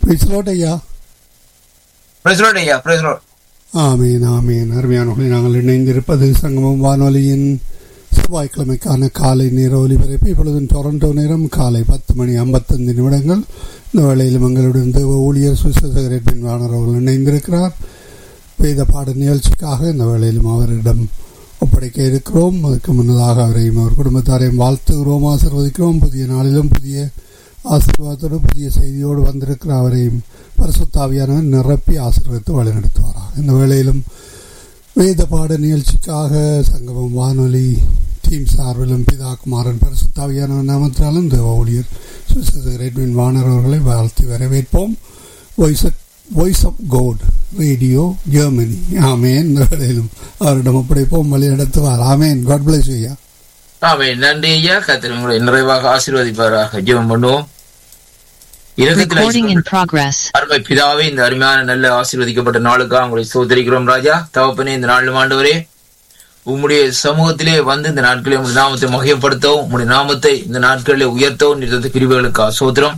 பிரிச்சலோட் ஐயா பிரசரோட் ஐயா பிரசரோட் ஆமீன் ஆமீன் அருமையானவர்களை நாங்கள் இணைந்திருப்பது சங்கமம் வானொலியின் செவ்வாய்க்கிழமைக்கான காலை நேர ஒலிபரப்பு இப்பொழுது டொரண்டோ நேரம் காலை பத்து மணி ஐம்பத்தைந்து நிமிடங்கள் இந்த வேளையிலும் எங்களுடன் தேவ ஊழியர் சுசேகர் வாணர் அவர்கள் இணைந்திருக்கிறார் வேத பாட நிகழ்ச்சிக்காக இந்த வேளையிலும் அவரிடம் ஒப்படைக்க இருக்கிறோம் அதுக்கு முன்னதாக அவரையும் அவர் குடும்பத்தாரையும் வாழ்த்துகிறோம் ஆசிர்வதிக்கிறோம் புதிய நாளிலும் புதிய ஆசீர்வாதத்தோடு புதிய செய்தியோடு வந்திருக்கிற அவரையும் பரிசுத்தாவியானவர் நிரப்பி ஆசீர்வதித்து வழிநடத்துவாராக இந்த வேளையிலும் வேத பாட நிகழ்ச்சிக்காக சங்கமம் வானொலி டீம் சார்பிலும் பிதா குமாரன் பரிசுத்தாவியானவர் நாமத்தினாலும் தேவ ஊழியர் ரெட்வின் வாணர் அவர்களை வாழ்த்தி வரவேற்போம் voice voice of god radio Germany ஆமேன் இந்த வேளையிலும் அவரிடம் ஒப்படைப்போம் வழி நடத்துவார் ஆமேன் காட் பிளஸ் ஐயா ஆமே நன்றி ஐயா கத்திர உங்களை நிறைவாக ஆசீர்வதிப்பாராக ஜெபம் பண்ணுவோம் இரக்கத்தில் Recording in progress. அருமை பிதாவே இந்த அருமையான நல்ல ஆசீர்வதிக்கப்பட்ட நாளுக்காக உங்களை சோதரிக்கிறோம் ராஜா தகப்பனே இந்த நாள் ஆண்டவரே உம்முடைய சமூகத்திலே வந்து இந்த நாட்களில் உங்களுடைய நாமத்தை மகிமைப்படுத்தவும் உம்முடைய நாமத்தை இந்த நாட்களில் உயர்த்தவும் நிறுத்த கிருபைகளுக்கு சோதரம்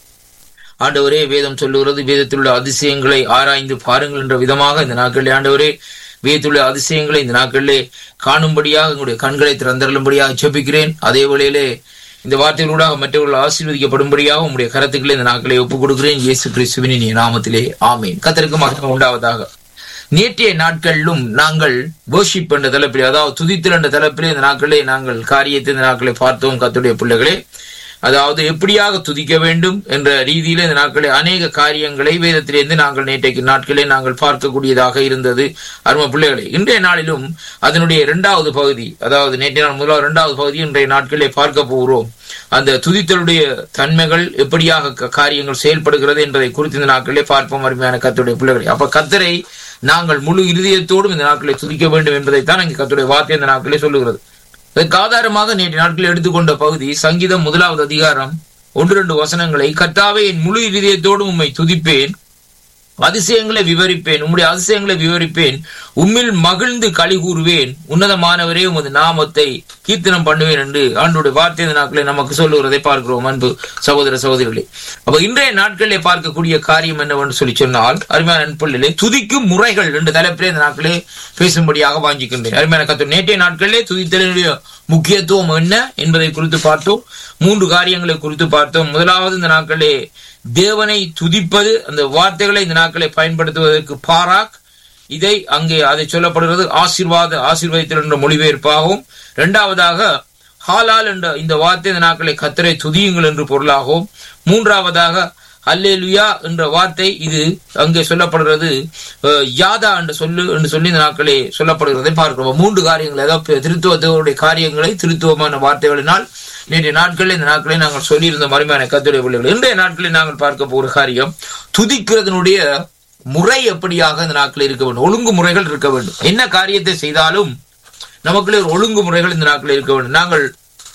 ஆண்டவரே வேதம் சொல்லுகிறது வேதத்தில் உள்ள அதிசயங்களை ஆராய்ந்து பாருங்கள் என்ற விதமாக இந்த நாட்களில் ஆண்டவரே வேதத்தில் உள்ள அதிசயங்களை இந்த நாட்களிலே காணும்படியாக உங்களுடைய கண்களை திறந்தருளும்படியாக ஜெபிக்கிறேன் அதே வேளையிலே இந்த வார்த்தைகளூடாக மற்றவர்கள் ஆசீர்வதிக்கப்படும்படியாக உங்களுடைய கரத்துக்களை இந்த நாட்களை ஒப்புக் கொடுக்கிறேன் இயேசு கிறிஸ்துவின் இனிய நாமத்திலே ஆமேன் கத்தருக்கு மகிமை உண்டாவதாக நேற்றைய நாட்களிலும் நாங்கள் worship என்ற தலைப்பிலே அதாவது துதித்தல் என்ற தலைப்பிலே இந்த நாட்களே நாங்கள் காரியத்தை இந்த நாட்களை பார்த்தோம் கத்துடைய பிள்ளைகளே அதாவது எப்படியாக துதிக்க வேண்டும் என்ற ரீதியில இந்த நாட்களே அநேக காரியங்களை வேதத்திலிருந்து நாங்கள் நேற்றைக்கு நாட்களே நாங்கள் பார்க்கக்கூடியதாக இருந்தது அரும பிள்ளைகளே இன்றைய நாளிலும் அதனுடைய இரண்டாவது பகுதி அதாவது நேற்றைய நாள் முதலாவது இரண்டாவது பகுதி இன்றைய நாட்களே பார்க்க போகிறோம் அந்த துதித்தலுடைய தன்மைகள் எப்படியாக க- காரியங்கள் செயல்படுகிறது என்பதை குறித்து இந்த நாட்களே பார்ப்போம் அருமையான கத்துடைய பிள்ளைகளை அப்ப கத்தரை நாங்கள் முழு இருதயத்தோடும் இந்த நாட்களை துதிக்க வேண்டும் என்பதைத்தான் இங்கு கத்துடைய வார்த்தை இந்த நாட்களே சொல்லுகிறது இதற்கு ஆதாரமாக நேற்று நாட்களில் எடுத்துக்கொண்ட பகுதி சங்கீதம் முதலாவது அதிகாரம் ஒன்று ரெண்டு வசனங்களை கர்த்தாவே என் முழு இதயத்தோடு உம்மை துதிப்பேன் அதிசயங்களை விவரிப்பேன் உம்முடைய அதிசயங்களை விவரிப்பேன் உம்மில் மகிழ்ந்து களி கூறுவேன் உன்னதமானவரே உமது நாமத்தை கீர்த்தனம் பண்ணுவேன் என்று ஆண்டுடைய வார்த்தை இந்த நாட்களை நமக்கு சொல்லுகிறதை பார்க்கிறோம் அன்பு சகோதர சகோதரிகளே அப்ப இன்றைய நாட்களிலே பார்க்கக்கூடிய காரியம் என்னவென்று சொல்லி சொன்னால் அருமையான நண்பர்களே துதிக்கும் முறைகள் என்று தலைப்பிலே இந்த நாட்களே பேசும்படியாக வாஞ்சிக்கின்றேன் அருமையான கத்து நேற்றைய நாட்களிலே துதித்தலினுடைய முக்கியத்துவம் என்ன என்பதை குறித்து பார்த்தோம் மூன்று காரியங்களை குறித்து பார்த்தோம் முதலாவது இந்த நாட்களே தேவனை துதிப்பது அந்த வார்த்தைகளை இந்த நாட்களை பயன்படுத்துவதற்கு பாராக் இதை அங்கே அதை சொல்லப்படுகிறது ஆசீர்வாத ஆசீர்வதித்தல் என்ற மொழிபெயர்ப்பாகவும் இரண்டாவதாக ஹாலால் என்ற இந்த வார்த்தை இந்த நாட்களை கத்தரை துதியுங்கள் என்று பொருளாகவும் மூன்றாவதாக அல்லேலுயா என்ற வார்த்தை இது அங்கே சொல்லப்படுகிறது அஹ், யாதா என்று சொல்லு என்று சொல்லி இந்த நாட்களே சொல்லப்படுகிறதை பார்க்கிறோம் மூன்று காரியங்கள் அதாவது திருத்துவத்தோடைய காரியங்களை திருத்துவமான வார்த்தைகளினால் நேற்றைய நாட்களில் இந்த நாட்களை நாங்கள் சொல்லியிருந்த மறுமையான கத்துடைய பிள்ளைகள் இன்றைய நாட்களில் நாங்கள் பார்க்க போகிற காரியம் துதிக்கிறதனுடைய முறை எப்படியாக இந்த நாட்களில் இருக்க வேண்டும் ஒழுங்கு முறைகள் இருக்க வேண்டும் என்ன காரியத்தை செய்தாலும் நமக்குள்ளே ஒரு ஒழுங்கு முறைகள் இந்த நாட்களில் இருக்க வேண்டும் நாங்கள்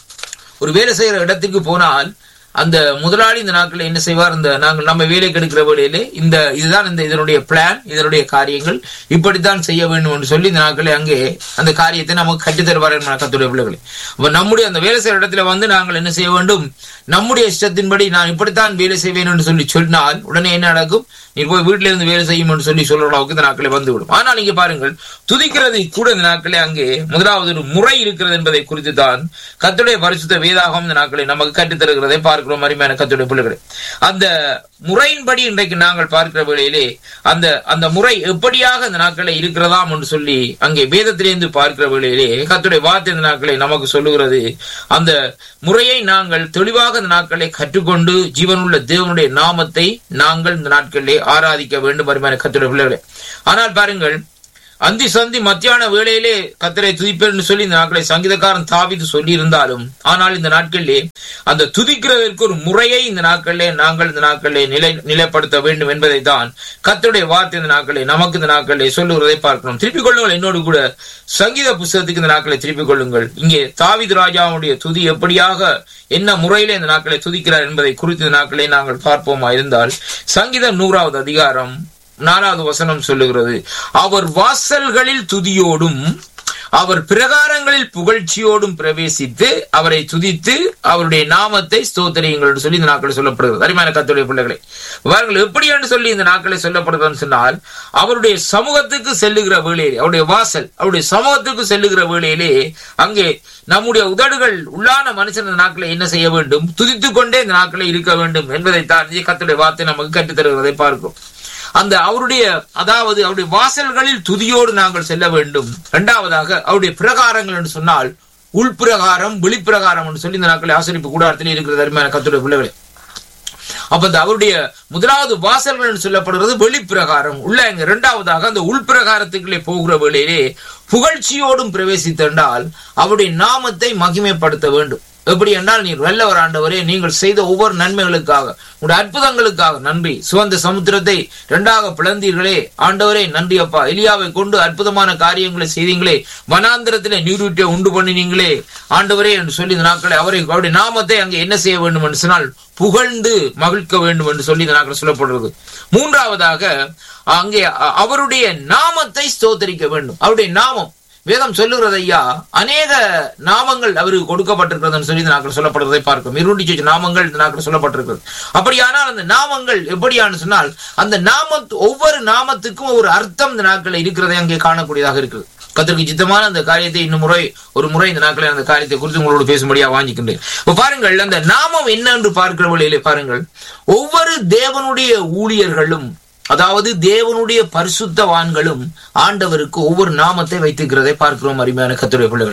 ஒரு வேலை செய்யற இடத்துக்கு போனால் அந்த முதலாளி இந்த நாட்களில் என்ன செய்வார் இந்த நாங்கள் நம்ம வேலைக்கு எடுக்கிற வேலையிலே இந்த இதுதான் இந்த இதனுடைய பிளான் இதனுடைய காரியங்கள் இப்படித்தான் செய்ய வேண்டும் என்று சொல்லி இந்த நாட்களில் அங்கே அந்த காரியத்தை நமக்கு கற்றுத் தருவார் கத்துடைய பிள்ளைகளை அப்ப நம்முடைய அந்த வேலை செய்யற இடத்துல வந்து நாங்கள் என்ன செய்ய வேண்டும் நம்முடைய இஷ்டத்தின்படி நான் இப்படித்தான் வேலை செய்வேன் என்று சொல்லி சொன்னால் உடனே என்ன நடக்கும் நீ போய் வீட்டில இருந்து வேலை செய்யும் என்று சொல்லி சொல்ற அளவுக்கு இந்த நாட்களை வந்துவிடும் ஆனால் நீங்க பாருங்கள் துதிக்கிறது கூட இந்த நாட்களே அங்கே முதலாவது ஒரு முறை இருக்கிறது என்பதை குறித்து தான் கத்துடைய பரிசுத்த வேதாகம் இந்த நாட்களை நமக்கு கற்றுத் தருகிறதை பார்க்கிறோம் அருமையான கத்துடைய பிள்ளைகளை அந்த முறையின்படி இன்றைக்கு நாங்கள் பார்க்கிற வேளையிலே அந்த அந்த முறை எப்படியாக இந்த நாட்களை இருக்கிறதாம் என்று சொல்லி அங்கே வேதத்திலிருந்து பார்க்கிற வேளையிலே கத்துடைய வார்த்தை இந்த நாட்களை நமக்கு சொல்லுகிறது அந்த முறையை நாங்கள் தெளிவாக இந்த நாட்களை கற்றுக்கொண்டு ஜீவனுள்ள தேவனுடைய நாமத்தை நாங்கள் இந்த நாட்களிலே ஆராதிக்க வேண்டும் அருமையான கத்துடைய பிள்ளைகளே ஆனால் பாருங்கள் அந்தி சந்தி மத்தியான வேளையிலே கத்தரை துதிப்பேன் சொல்லி இந்த நாட்களை சங்கீதக்காரன் தாவிது சொல்லி இருந்தாலும் ஆனால் இந்த நாட்களிலே அந்த துதிக்கிறதற்கு ஒரு முறையை இந்த நாட்களிலே நாங்கள் இந்த நாட்களிலே நிலை நிலைப்படுத்த வேண்டும் என்பதை தான் கத்தருடைய வார்த்தை இந்த நாட்களை நமக்கு இந்த நாட்களிலே சொல்லுகிறதை பார்க்கிறோம் திருப்பிக் கொள்ளுங்கள் என்னோடு கூட சங்கீத புஸ்தகத்துக்கு இந்த நாட்களை திருப்பிக் கொள்ளுங்கள் இங்கே தாவிது ராஜாவுடைய துதி எப்படியாக என்ன முறையிலே இந்த நாட்களை துதிக்கிறார் என்பதை குறித்து இந்த நாட்களை நாங்கள் பார்ப்போமா இருந்தால் சங்கீதம் நூறாவது அதிகாரம் நாலாவது வசனம் சொல்லுகிறது அவர் வாசல்களில் துதியோடும் அவர் பிரகாரங்களில் புகழ்ச்சியோடும் பிரவேசித்து அவரை துதித்து அவருடைய நாமத்தை ஸ்தோத்திரியுங்கள் என்று சொல்லி இந்த நாட்களில் சொல்லப்படுகிறது அருமையான கத்துடைய பிள்ளைகளை பாருங்கள் எப்படி என்று சொல்லி இந்த நாட்களில் சொல்லப்படுதுன்னு சொன்னால் அவருடைய சமூகத்துக்கு செல்லுகிற வேளையிலே அவருடைய வாசல் அவருடைய சமூகத்துக்கு செல்லுகிற வேளையிலே அங்கே நம்முடைய உதடுகள் உள்ளான மனுஷன் இந்த நாட்களை என்ன செய்ய வேண்டும் துதித்துக் கொண்டே இந்த நாட்களை இருக்க வேண்டும் என்பதைத்தான் கத்துடைய வார்த்தை நமக்கு கற்றுத் தருவதை பார்க்கும் அந்த அவருடைய அதாவது அவருடைய வாசல்களில் துதியோடு நாங்கள் செல்ல வேண்டும் இரண்டாவதாக அவருடைய பிரகாரங்கள் என்று சொன்னால் உள்பிரகாரம் வெளிப்பிரகாரம் என்று சொல்லி இந்த நாட்களை ஆசிரிப்பு கூடாரத்தில் இருக்கிறது அருமையான கத்துடைய பிள்ளைகளே அப்ப இந்த அவருடைய முதலாவது வாசல்கள் என்று சொல்லப்படுகிறது வெளிப்பிரகாரம் உள்ள எங்க இரண்டாவதாக அந்த உள்பிரகாரத்துக்குள்ளே போகிற வேளையிலே புகழ்ச்சியோடும் பிரவேசித்தென்றால் அவருடைய நாமத்தை மகிமைப்படுத்த வேண்டும் எப்படி என்றால் நீர் வல்லவர் ஆண்டவரே நீங்கள் செய்த ஒவ்வொரு நன்மைகளுக்காக உங்களுடைய அற்புதங்களுக்காக நன்றி சுவந்த சமுத்திரத்தை இரண்டாக பிளந்தீர்களே ஆண்டவரே நன்றி அப்பா எலியாவை கொண்டு அற்புதமான காரியங்களை செய்தீங்களே வனாந்திரத்திலே நீரூற்றை உண்டு பண்ணினீங்களே ஆண்டவரே என்று சொல்லி இந்த நாட்களை அவரை அவருடைய நாமத்தை அங்கே என்ன செய்ய வேண்டும் என்று சொன்னால் புகழ்ந்து மகிழ்க்க வேண்டும் என்று சொல்லி இந்த நாட்கள் சொல்லப்படுறது மூன்றாவதாக அங்கே அவருடைய நாமத்தை ஸ்தோத்தரிக்க வேண்டும் அவருடைய நாமம் வேதம் சொல்லுகிறது ஐயா அநேக நாமங்கள் அவருக்கு கொடுக்கப்பட்டிருக்கிறதுன்னு சொல்லி இந்த நாட்கள் சொல்லப்படுறதை பார்க்கும் இருண்டி சொச்ச நாமங்கள் இந்த நாட்கள் சொல்லப்பட்டிருக்கிறது அப்படியானால் அந்த நாமங்கள் எப்படியான்னு சொன்னால் அந்த நாம ஒவ்வொரு நாமத்துக்கும் ஒரு அர்த்தம் இந்த நாட்கள் இருக்கிறதை அங்கே காணக்கூடியதாக இருக்குது கத்திற்கு சித்தமான அந்த காரியத்தை இன்னும் முறை ஒரு முறை இந்த நாட்களில் அந்த காரியத்தை குறித்து உங்களோடு பேசும்படியா வாங்கிக்கின்றேன் இப்ப பாருங்கள் அந்த நாமம் என்ன என்று பார்க்கிற வழியிலே பாருங்கள் ஒவ்வொரு தேவனுடைய ஊழியர்களும் அதாவது தேவனுடைய பரிசுத்தவான்களும் ஆண்டவருக்கு ஒவ்வொரு நாமத்தை வைத்திருக்கிறதை பார்க்கிறோம் அருமையான கத்துடைய பிள்ளைகள்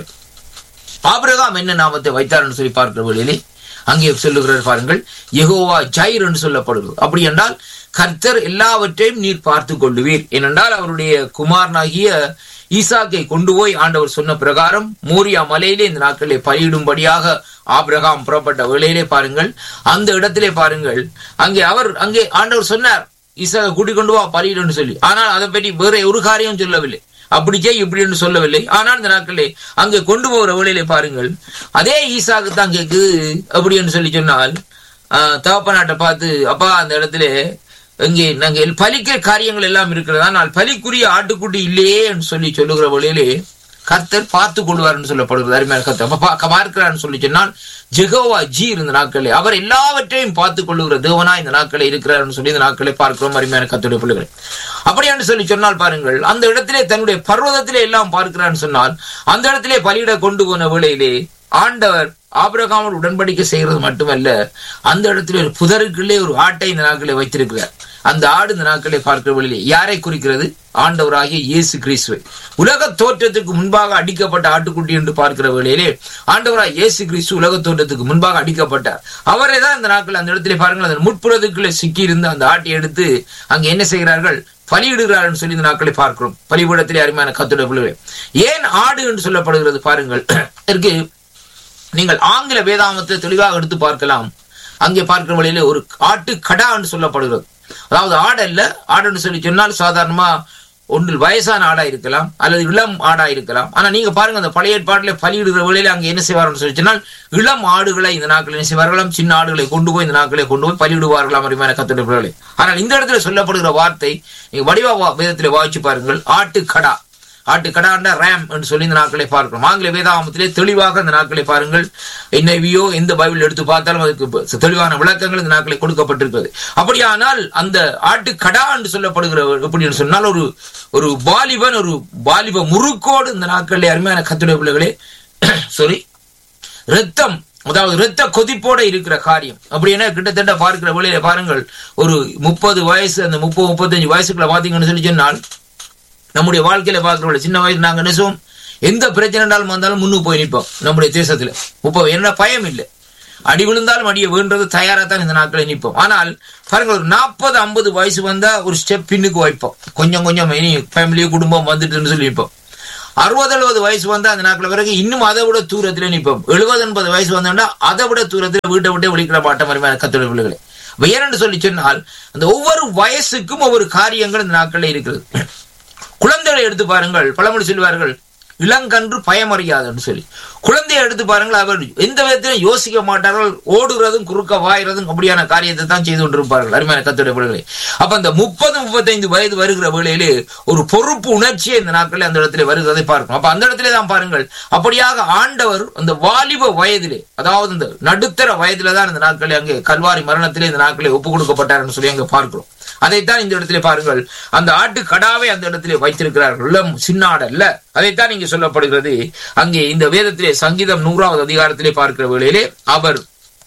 ஆபிரகாம் என்ன நாமத்தை வைத்தார் சொல்லி பார்க்கிற வழியிலே அங்கே சொல்லுகிறார் பாருங்கள் யெகோவா ஜைர் என்று சொல்லப்படுகிறது அப்படி என்றால் கர்த்தர் எல்லாவற்றையும் நீர் பார்த்து கொள்ளுவீர் ஏனென்றால் அவருடைய குமாரனாகிய ஈசாக்கை கொண்டு போய் ஆண்டவர் சொன்ன பிரகாரம் மோரியா மலையிலே இந்த நாட்களிலே பலியிடும்படியாக ஆபிரகாம் புறப்பட்ட வேளையிலே பாருங்கள் அந்த இடத்திலே பாருங்கள் அங்கே அவர் அங்கே ஆண்டவர் சொன்னார் ஈசாக கூட்டிக் கொண்டு வா பலியிடுன்னு சொல்லி ஆனால் அதை பற்றி வேற ஒரு காரியம் சொல்லவில்லை அப்படி செய் இப்படின்னு சொல்லவில்லை ஆனால் இந்த நாட்களே அங்கே கொண்டு போகிற வேளையிலே பாருங்கள் அதே ஈசாக்கு தான் கேக்குது அப்படின்னு சொல்லி சொன்னால் தகப்பனாட்டை பார்த்து அப்பா அந்த இடத்துல இங்கே நாங்க பலிக்க காரியங்கள் எல்லாம் இருக்கிறதா நான் பலிக்குரிய ஆட்டுக்குட்டி இல்லையே என்று சொல்லி சொல்லுகிற வழியிலே கர்த்தர் பார்த்து கொள்வார்னு சொல்லப்படுகிறது அருமையான கர்த்தர் அப்ப பார்க்கிறான்னு சொல்லி சொன்னால் ஜெகோவா ஜி இந்த நாட்களே அவர் எல்லாவற்றையும் பார்த்து கொள்ளுகிற தேவனா இந்த நாட்களே இருக்கிறார்னு சொல்லி இந்த நாட்களை பார்க்கிறோம் அருமையான கத்துடைய பிள்ளைகள் அப்படியான்னு சொல்லி சொன்னால் பாருங்கள் அந்த இடத்திலே தன்னுடைய பர்வதத்திலே எல்லாம் பார்க்கிறான்னு சொன்னால் அந்த இடத்திலே பலியிட கொண்டு போன வேளையிலே ஆண்டவர் ஆபிரகாமோடு உடன்படிக்கை செய்கிறது மட்டுமல்ல அந்த இடத்துல ஒரு புதருக்குள்ளே ஒரு ஆட்டை இந்த நாட்களை வைத்திருக்கிறார் அந்த ஆடு இந்த நாட்களை பார்க்கிற வழியிலே யாரை குறிக்கிறது ஆண்டவராகிய இயேசு கிறிஸ்துவை உலக தோற்றத்துக்கு முன்பாக அடிக்கப்பட்ட ஆட்டுக்குட்டி என்று பார்க்கிற வேளையிலே ஆண்டவராக இயேசு கிறிஸ்து உலக தோற்றத்துக்கு முன்பாக அடிக்கப்பட்டார் அவரே தான் இந்த நாட்கள் அந்த இடத்துல பாருங்கள் அந்த முட்புறத்துக்குள்ளே சிக்கி இருந்து அந்த ஆட்டை எடுத்து அங்கே என்ன செய்கிறார்கள் பலியிடுகிறார்கள் சொல்லி இந்த நாட்களை பார்க்கிறோம் பலிபீடத்திலே அருமையான கத்துடைய பிள்ளைகளே ஏன் ஆடு என்று சொல்லப்படுகிறது பாருங்கள் இதற்கு நீங்கள் ஆங்கில வேதாமத்தை தெளிவாக எடுத்து பார்க்கலாம் அங்கே பார்க்கிற வழியில ஒரு ஆட்டு கடா என்று சொல்லப்படுகிறது அதாவது ஆடு அல்ல ஆடுன்னு சொல்லி சொன்னால் சாதாரணமா ஒன்றில் வயசான ஆடா இருக்கலாம் அல்லது இளம் ஆடா இருக்கலாம் ஆனா நீங்க பாருங்க அந்த பழைய ஏற்பாட்டில பலியிடுகிற வழியில அங்க என்ன செய்வார்கள் சொல்லி சொன்னால் இளம் ஆடுகளை இந்த நாட்கள் என்ன செய்வார்களாம் சின்ன ஆடுகளை கொண்டு போய் இந்த நாட்களை கொண்டு போய் பலியிடுவார்களாம் அருமையான கத்துடைய ஆனால் இந்த இடத்துல சொல்லப்படுகிற வார்த்தை நீங்க வடிவா வேதத்திலே வாய்ச்சி பாருங்கள் ஆட்டு கடா ஆட்டு கடாண்ட ரேம் என்று சொல்லி இந்த நாட்களை பார்க்கிறோம் ஆங்கில வேதாமத்திலே தெளிவாக இந்த நாட்களை பாருங்கள் என்னவியோ எந்த பைபிள் எடுத்து பார்த்தாலும் அதுக்கு தெளிவான விளக்கங்கள் இந்த நாட்களை கொடுக்கப்பட்டிருக்கிறது அப்படியானால் அந்த ஆட்டு கடா என்று சொல்லப்படுகிற எப்படின்னு சொன்னால் ஒரு ஒரு வாலிபன் ஒரு வாலிப முறுக்கோடு இந்த நாட்களிலே அருமையான கத்துடைய பிள்ளைகளே சாரி ரத்தம் அதாவது ரத்த கொதிப்போட இருக்கிற காரியம் அப்படின்னா கிட்டத்தட்ட பார்க்கிற வழியில பாருங்கள் ஒரு முப்பது வயசு அந்த முப்பது முப்பத்தஞ்சு வயசுக்குள்ள பாத்தீங்கன்னு சொல்லி சொன்னால் நம்முடைய வாழ்க்கையில பார்க்கிறோம் சின்ன வயசு நாங்க நினைச்சோம் எந்த பிரச்சனைனாலும் வந்தாலும் முன்னுக்கு போய் நிற்போம் நம்முடைய தேசத்துல முப்பது என்ன பயம் இல்லை அடி விழுந்தாலும் அடியை வேண்டது தயாரா தான் இந்த நாட்களை நிற்போம் ஆனால் பாருங்க ஒரு நாற்பது ஐம்பது வயசு வந்தா ஒரு ஸ்டெப் பின்னுக்கு வைப்போம் கொஞ்சம் கொஞ்சம் இனி ஃபேமிலி குடும்பம் வந்துட்டுன்னு சொல்லி நிற்போம் அறுபது எழுபது வயசு வந்தா அந்த நாட்கள் பிறகு இன்னும் அதை விட தூரத்துல நிற்போம் எழுபது எண்பது வயசு வந்தோம்னா அதை விட தூரத்துல வீட்டை விட்டு ஒழிக்கிற பாட்டம் மாதிரி கத்தோட பிள்ளைகளை ஏனென்று சொல்லி சொன்னால் அந்த ஒவ்வொரு வயசுக்கும் ஒவ்வொரு காரியங்கள் இந்த நாட்களில் இருக்கிறது குழந்தைகளை எடுத்து பாருங்கள் பழமொழி சொல்வார்கள் இளங்கன்று பயமறியாதுன்னு சொல்லி குழந்தையை எடுத்து பாருங்கள் அவர் எந்த விதத்திலும் யோசிக்க மாட்டார்கள் ஓடுறதும் குறுக்க வாயிறதும் அப்படியான காரியத்தை தான் செய்து கொண்டிருப்பார்கள் அருமையான கத்துடைய பிள்ளைகளே அப்ப அந்த முப்பது முப்பத்தைந்து வயது வருகிற வேளையிலே ஒரு பொறுப்பு உணர்ச்சியை இந்த நாட்களில் அந்த இடத்துல வருகிறதை பார்க்கணும் அப்ப அந்த இடத்துல தான் பாருங்கள் அப்படியாக ஆண்டவர் அந்த வாலிப வயதிலே அதாவது இந்த நடுத்தர வயதில தான் இந்த நாட்களில் அங்கே கல்வாரி மரணத்திலே இந்த நாட்களில் ஒப்பு கொடுக்கப்பட்டார் சொல்லி அங்கே பார்க்கிறோம் அதைத்தான் இந்த இடத்திலே பாருங்கள் அந்த ஆட்டு கடாவை அந்த இடத்திலே வைத்திருக்கிறார்கள் இளம் சின்னாடு அல்ல அதைத்தான் இங்கே சொல்லப்படுகிறது அங்கே இந்த வேதத்திலே சங்கீதம் நூறாவது அதிகாரத்திலே பார்க்கிற வேளையிலே அவர்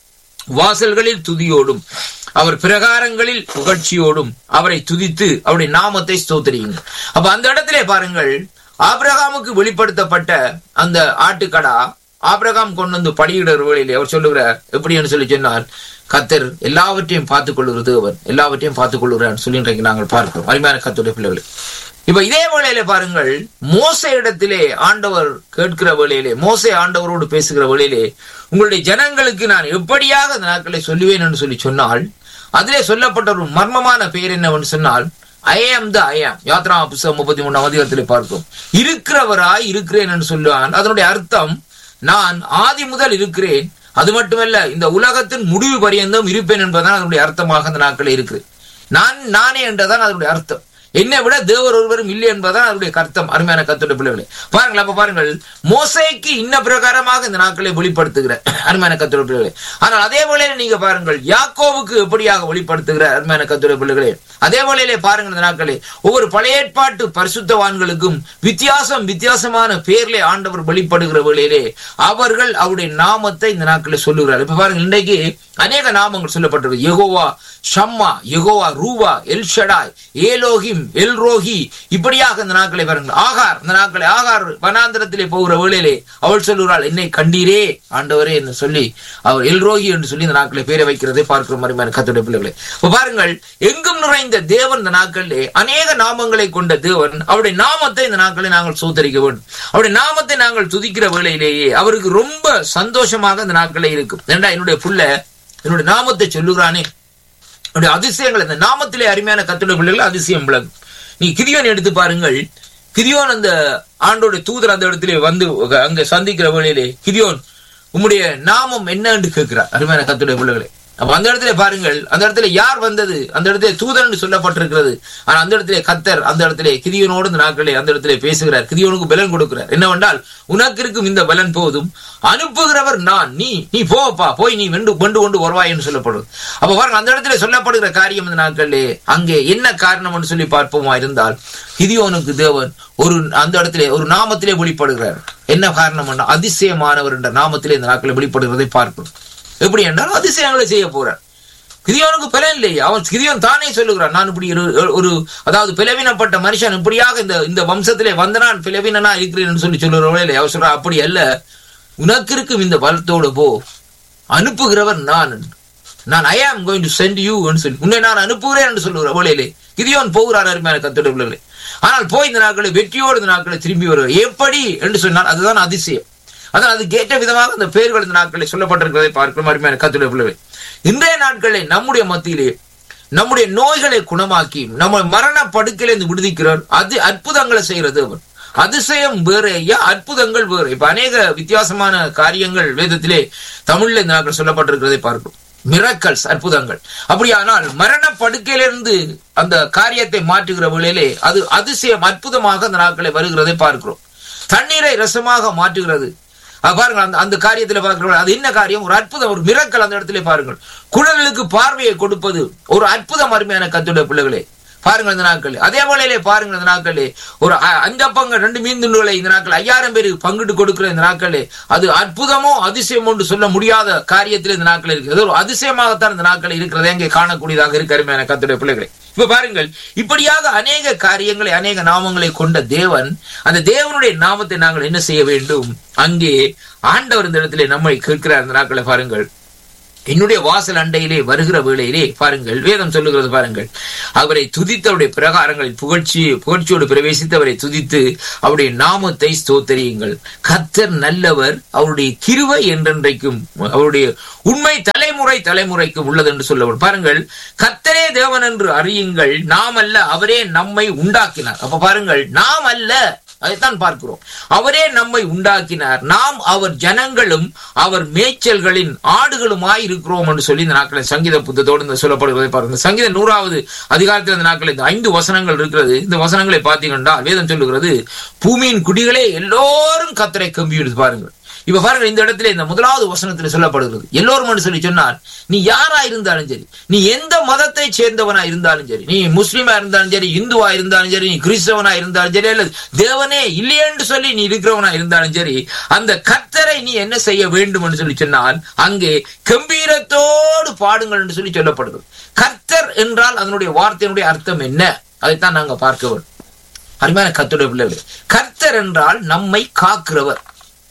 வாசல்களில் துதியோடும் அவர் பிரகாரங்களில் புகழ்ச்சியோடும் அவரை துதித்து அவருடைய நாமத்தை ஸ்தோத்திரியுங்கள் அப்ப அந்த இடத்திலே பாருங்கள் ஆபிரகாமுக்கு வெளிப்படுத்தப்பட்ட அந்த ஆட்டுக்கடா ஆபிரகாம் கொண்டு வந்து படியிடுற வேளையிலே அவர் சொல்லுகிறார் எப்படின்னு சொல்லி சொன்னார் கத்தர் எல்லாவற்றையும் பார்த்துக் கொள்ளுகிறது அவர் எல்லாவற்றையும் பார்த்துக் கொள்ளுகிறார் சொல்லி இன்றைக்கு நாங்கள் பார்க்கிறோம் அருமையான கத்துடைய பிள்ளைகளை இப்ப இதே வேளையிலே பாருங்கள் மோச இடத்திலே ஆண்டவர் கேட்கிற வேளையிலே மோசை ஆண்டவரோடு பேசுகிற வேளையிலே உங்களுடைய ஜனங்களுக்கு நான் எப்படியாக அந்த நாட்களை சொல்லுவேன் என்று சொல்லி சொன்னால் அதிலே சொல்லப்பட்ட ஒரு மர்மமான பெயர் என்னவென்று சொன்னால் ஐ ஆம் த ஐ ஆம் யாத்ரா புஸ்தகம் முப்பத்தி மூணாம் அதிகாரத்திலே பார்க்கும் இருக்கிறவராய் இருக்கிறேன் என்று சொல்லுவான் அதனுடைய அர்த்தம் நான் ஆதி முதல் இருக்கிறேன் அது மட்டுமல்ல இந்த உலகத்தின் முடிவு பரியந்தம் இருப்பேன் என்பதுதான் அதனுடைய அர்த்தமாக அந்த நாட்களில் இருக்குது நான் நானே என்றதான் அதனுடைய அர்த்தம் என்னை விட தேவர் ஒருவரும் இல்லை என்பதுதான் அதனுடைய கர்த்தம் அருமையான கத்துடைய பிள்ளைகளே பாருங்கள் அப்ப பாருங்கள் மோசைக்கு இன்ன பிரகாரமாக இந்த நாட்களை வெளிப்படுத்துகிற அருமையான கத்துடைய பிள்ளைகளே ஆனால் அதே வேளையில நீங்க பாருங்கள் யாக்கோவுக்கு எப்படியாக வெளிப்படுத்துகிற அருமையான கத்துடைய பிள்ளைகளே அதே வேளையிலே பாருங்கள் இந்த நாட்களே ஒவ்வொரு பழைய ஏற்பாட்டு பரிசுத்தவான்களுக்கும் வித்தியாசம் வித்தியாசமான பேர்ல ஆண்டவர் வெளிப்படுகிற வேளையிலே அவர்கள் அவருடைய நாமத்தை இந்த நாட்களில் சொல்லுகிறார் இப்ப பாருங்க இன்றைக்கு அநேக நாமங்கள் சொல்லப்பட்டிருக்கு Jehovah Shammah Jehovah Rapha El Shaddai Elohim El Roi இப்படியாக இந்த நாட்களை பாருங்கள் ஆகார் இந்த நாட்களை ஆகார் வனாந்திரத்திலே போகிற வேளையிலே அவள் சொல்லுகிறாள் என்னை கண்டீரே ஆண்டவரே என்று சொல்லி அவர் எல் ரோஹி என்று சொல்லி இந்த நாட்களை பேரை வைக்கிறதை பார்க்கிற மாதிரி கத்துடைய பிள்ளைகளை இப்ப பாருங்கள் எங்கும் நிறைந்த தேவன் இந்த நாட்களிலே அநேக நாமங்களை கொண்ட தேவன் அவருடைய நாமத்தை இந்த நாட்களை நாங்கள் சோதரிக்க வேண்டும் அவருடைய நாமத்தை நாங்கள் துதிக்கிற வேளையிலேயே அவருக்கு ரொம்ப சந்தோஷமாக இந்த நாட்களே இருக்கும் ஏண்டா என்னுடைய புள்ள என்னுடைய நாமத்தை சொல்லுகிறானே என்னுடைய அதிசயங்கள் இந்த நாமத்திலே அருமையான கத்துடைய பிள்ளைகள் அதிசயம் விளங்கும் நீ கிதியோன் எடுத்து பாருங்கள் கிதியோன் அந்த ஆண்டோட தூதர் அந்த இடத்திலே வந்து அங்க சந்திக்கிற வேளையிலே கிதியோன் உம்முடைய நாமம் என்ன என்று கேட்கிறார் அருமையான கத்துடைய பிள்ளைகளே அப்ப அந்த இடத்துல பாருங்கள் அந்த இடத்துல யார் வந்தது அந்த இடத்துல தூதன் சொல்லப்பட்டிருக்கிறது ஆனா அந்த இடத்துல கத்தர் அந்த இடத்துல கிதியோனோடு இந்த நாட்களே அந்த இடத்துல பேசுகிறார் கிதியோனுக்கு பலன் கொடுக்கிறார் என்னவென்றால் உனக்கு இருக்கும் இந்த பலன் போதும் அனுப்புகிறவர் நான் நீ நீ போப்பா போய் நீ வெண்டு கொண்டு கொண்டு வருவாய் என்று சொல்லப்படுது அப்ப பாருங்க அந்த இடத்துல சொல்லப்படுகிற காரியம் இந்த நாட்களே அங்கே என்ன காரணம் சொல்லி பார்ப்போமா இருந்தால் கிதியோனுக்கு தேவன் ஒரு அந்த இடத்துல ஒரு நாமத்திலே வெளிப்படுகிறார் என்ன காரணம் அதிசயமானவர் என்ற நாமத்திலே இந்த நாட்களை வெளிப்படுகிறதை பார்க்கணும் எப்படி என்றால் அதிசயங்களை செய்ய போறார் கிதியோனுக்கு பலன் இல்லையே அவன் கிதியோன் தானே சொல்லுகிறான் நான் இப்படி ஒரு அதாவது பிளவினப்பட்ட மனுஷன் இப்படியாக இந்த இந்த வம்சத்திலே வந்த நான் பிளவினா இருக்கிறேன் சொல்லி சொல்லுறவங்களே அவர் சொல்ற அப்படி அல்ல உனக்கு இருக்கும் இந்த பலத்தோடு போ அனுப்புகிறவர் நான் நான் ஐ am going to send you சொல்லி உன்னை நான் அனுப்புகிறேன் என்று சொல்லுகிற வேலையிலே கிதியோன் போகிறார் அருமையான கத்தோட பிள்ளைகளே ஆனால் போய் இந்த நாட்களை வெற்றியோடு இந்த நாட்களை திரும்பி வருவார் எப்படி என்று சொன்னால் அதுதான் அதிசயம் அதான் அது கேட்ட விதமாக அந்த பெயர்கள் இந்த நாட்களில் சொல்லப்பட்டிருக்கிறதை பார்க்கிற அருமையான கத்துடைய பிள்ளைகளே இன்றைய நாட்களில் நம்முடைய மத்தியிலே நம்முடைய நோய்களை குணமாக்கி நம்ம மரண படுக்கையிலிருந்து விடுவிக்கிறார் அது அற்புதங்களை செய்யறது அவர் அதிசயம் வேறு ஐயா அற்புதங்கள் வேறு இப்ப அநேக வித்தியாசமான காரியங்கள் வேதத்திலே தமிழ்ல இந்த நாட்கள் சொல்லப்பட்டிருக்கிறதை பார்க்கிறோம் மிரக்கல்ஸ் அற்புதங்கள் அப்படியானால் மரண படுக்கையிலிருந்து அந்த காரியத்தை மாற்றுகிற வேளையிலே அது அதிசயம் அற்புதமாக அந்த நாட்களை வருகிறதை பார்க்கிறோம் தண்ணீரை ரசமாக மாற்றுகிறது பாருங்கள் அந்த அந்த காரியத்தில் பார்க்கிறோம் அது என்ன காரியம் ஒரு அற்புதம் ஒரு மிரக்கல் அந்த இடத்துல பாருங்கள் குழந்தைகளுக்கு பார்வையை கொடுப்பது ஒரு அற்புதம் அருமையான கத்துடைய பிள்ளைகளே பாருங்கள் இந்த நாட்கள் அதே போலே பாருங்கள் இந்த நாட்களே ஒரு அஞ்சு அப்பங்க ரெண்டு மீன் துண்டுகளை இந்த நாட்கள் ஐயாயிரம் பேருக்கு பங்கிட்டு கொடுக்கிற இந்த நாட்களே அது அற்புதமோ அதிசயமோ என்று சொல்ல முடியாத காரியத்தில் இந்த நாட்கள் இருக்கு அது ஒரு அதிசயமாகத்தான் இந்த நாட்கள் இருக்கிறது எங்கே காணக்கூடியதாக இருக்கு அருமையான கத்துடைய பிள்ளைகளை இப்ப பாருங்கள் இப்படியாக அநேக காரியங்களை அநேக நாமங்களை கொண்ட தேவன் அந்த தேவனுடைய நாமத்தை நாங்கள் என்ன செய்ய வேண்டும் அங்கே ஆண்டவர் இந்த இடத்திலே நம்மை கேட்கிறார் அந்த நாட்களை பாருங்கள் என்னுடைய வாசல் அண்டையிலே வருகிற வேளையிலே பாருங்கள் வேதம் சொல்லுகிறது பாருங்கள் அவரை துதித்தவருடைய பிரகாரங்களில் புகழ்ச்சி புகழ்ச்சியோடு பிரவேசித்து அவரை துதித்து அவருடைய நாமத்தை ஸ்தோத்தரியுங்கள் கத்தர் நல்லவர் அவருடைய கிருவை என்றென்றைக்கும் அவருடைய உண்மை தலைமுறை தலைமுறைக்கும் உள்ளது என்று சொல்லப்படும் பாருங்கள் கத்தரே தேவன் என்று அறியுங்கள் நாம் அல்ல அவரே நம்மை உண்டாக்கினார் அப்ப பாருங்கள் நாம் அல்ல அதைத்தான் பார்க்கிறோம் அவரே நம்மை உண்டாக்கினார் நாம் அவர் ஜனங்களும் அவர் மேய்ச்சல்களின் ஆடுகளுமாய் இருக்கிறோம் என்று சொல்லி இந்த நாட்களை சங்கீத புத்தத்தோடு இந்த சொல்லப்படுகிறதை பாருங்க சங்கீத நூறாவது அதிகாரத்தில் இந்த நாட்கள் இந்த ஐந்து வசனங்கள் இருக்கிறது இந்த வசனங்களை பார்த்தீங்கன்னா வேதம் சொல்லுகிறது பூமியின் குடிகளே எல்லோரும் கத்தரை கம்பி எடுத்து பாருங்கள் இப்ப பாருங்க இந்த இடத்துல இந்த முதலாவது வசனத்தில் சொல்லப்படுகிறது எல்லோரும் சொல்லி சொன்னார் நீ யாரா இருந்தாலும் சரி நீ எந்த மதத்தை சேர்ந்தவனா இருந்தாலும் சரி நீ முஸ்லீமா இருந்தாலும் சரி இந்துவா இருந்தாலும் சரி நீ கிறிஸ்தவனா இருந்தாலும் சரி அல்லது தேவனே இல்லையென்று சொல்லி நீ இருக்கிறவனா இருந்தாலும் சரி அந்த கத்தரை நீ என்ன செய்ய வேண்டும் என்று சொல்லி சொன்னால் அங்கே கம்பீரத்தோடு பாடுங்கள் என்று சொல்லி சொல்லப்படுகிறது கர்த்தர் என்றால் அதனுடைய வார்த்தையினுடைய அர்த்தம் என்ன அதைத்தான் நாங்க பார்க்க வேண்டும் அருமையான கத்துடைய பிள்ளைகள் கர்த்தர் என்றால் நம்மை காக்கிறவர்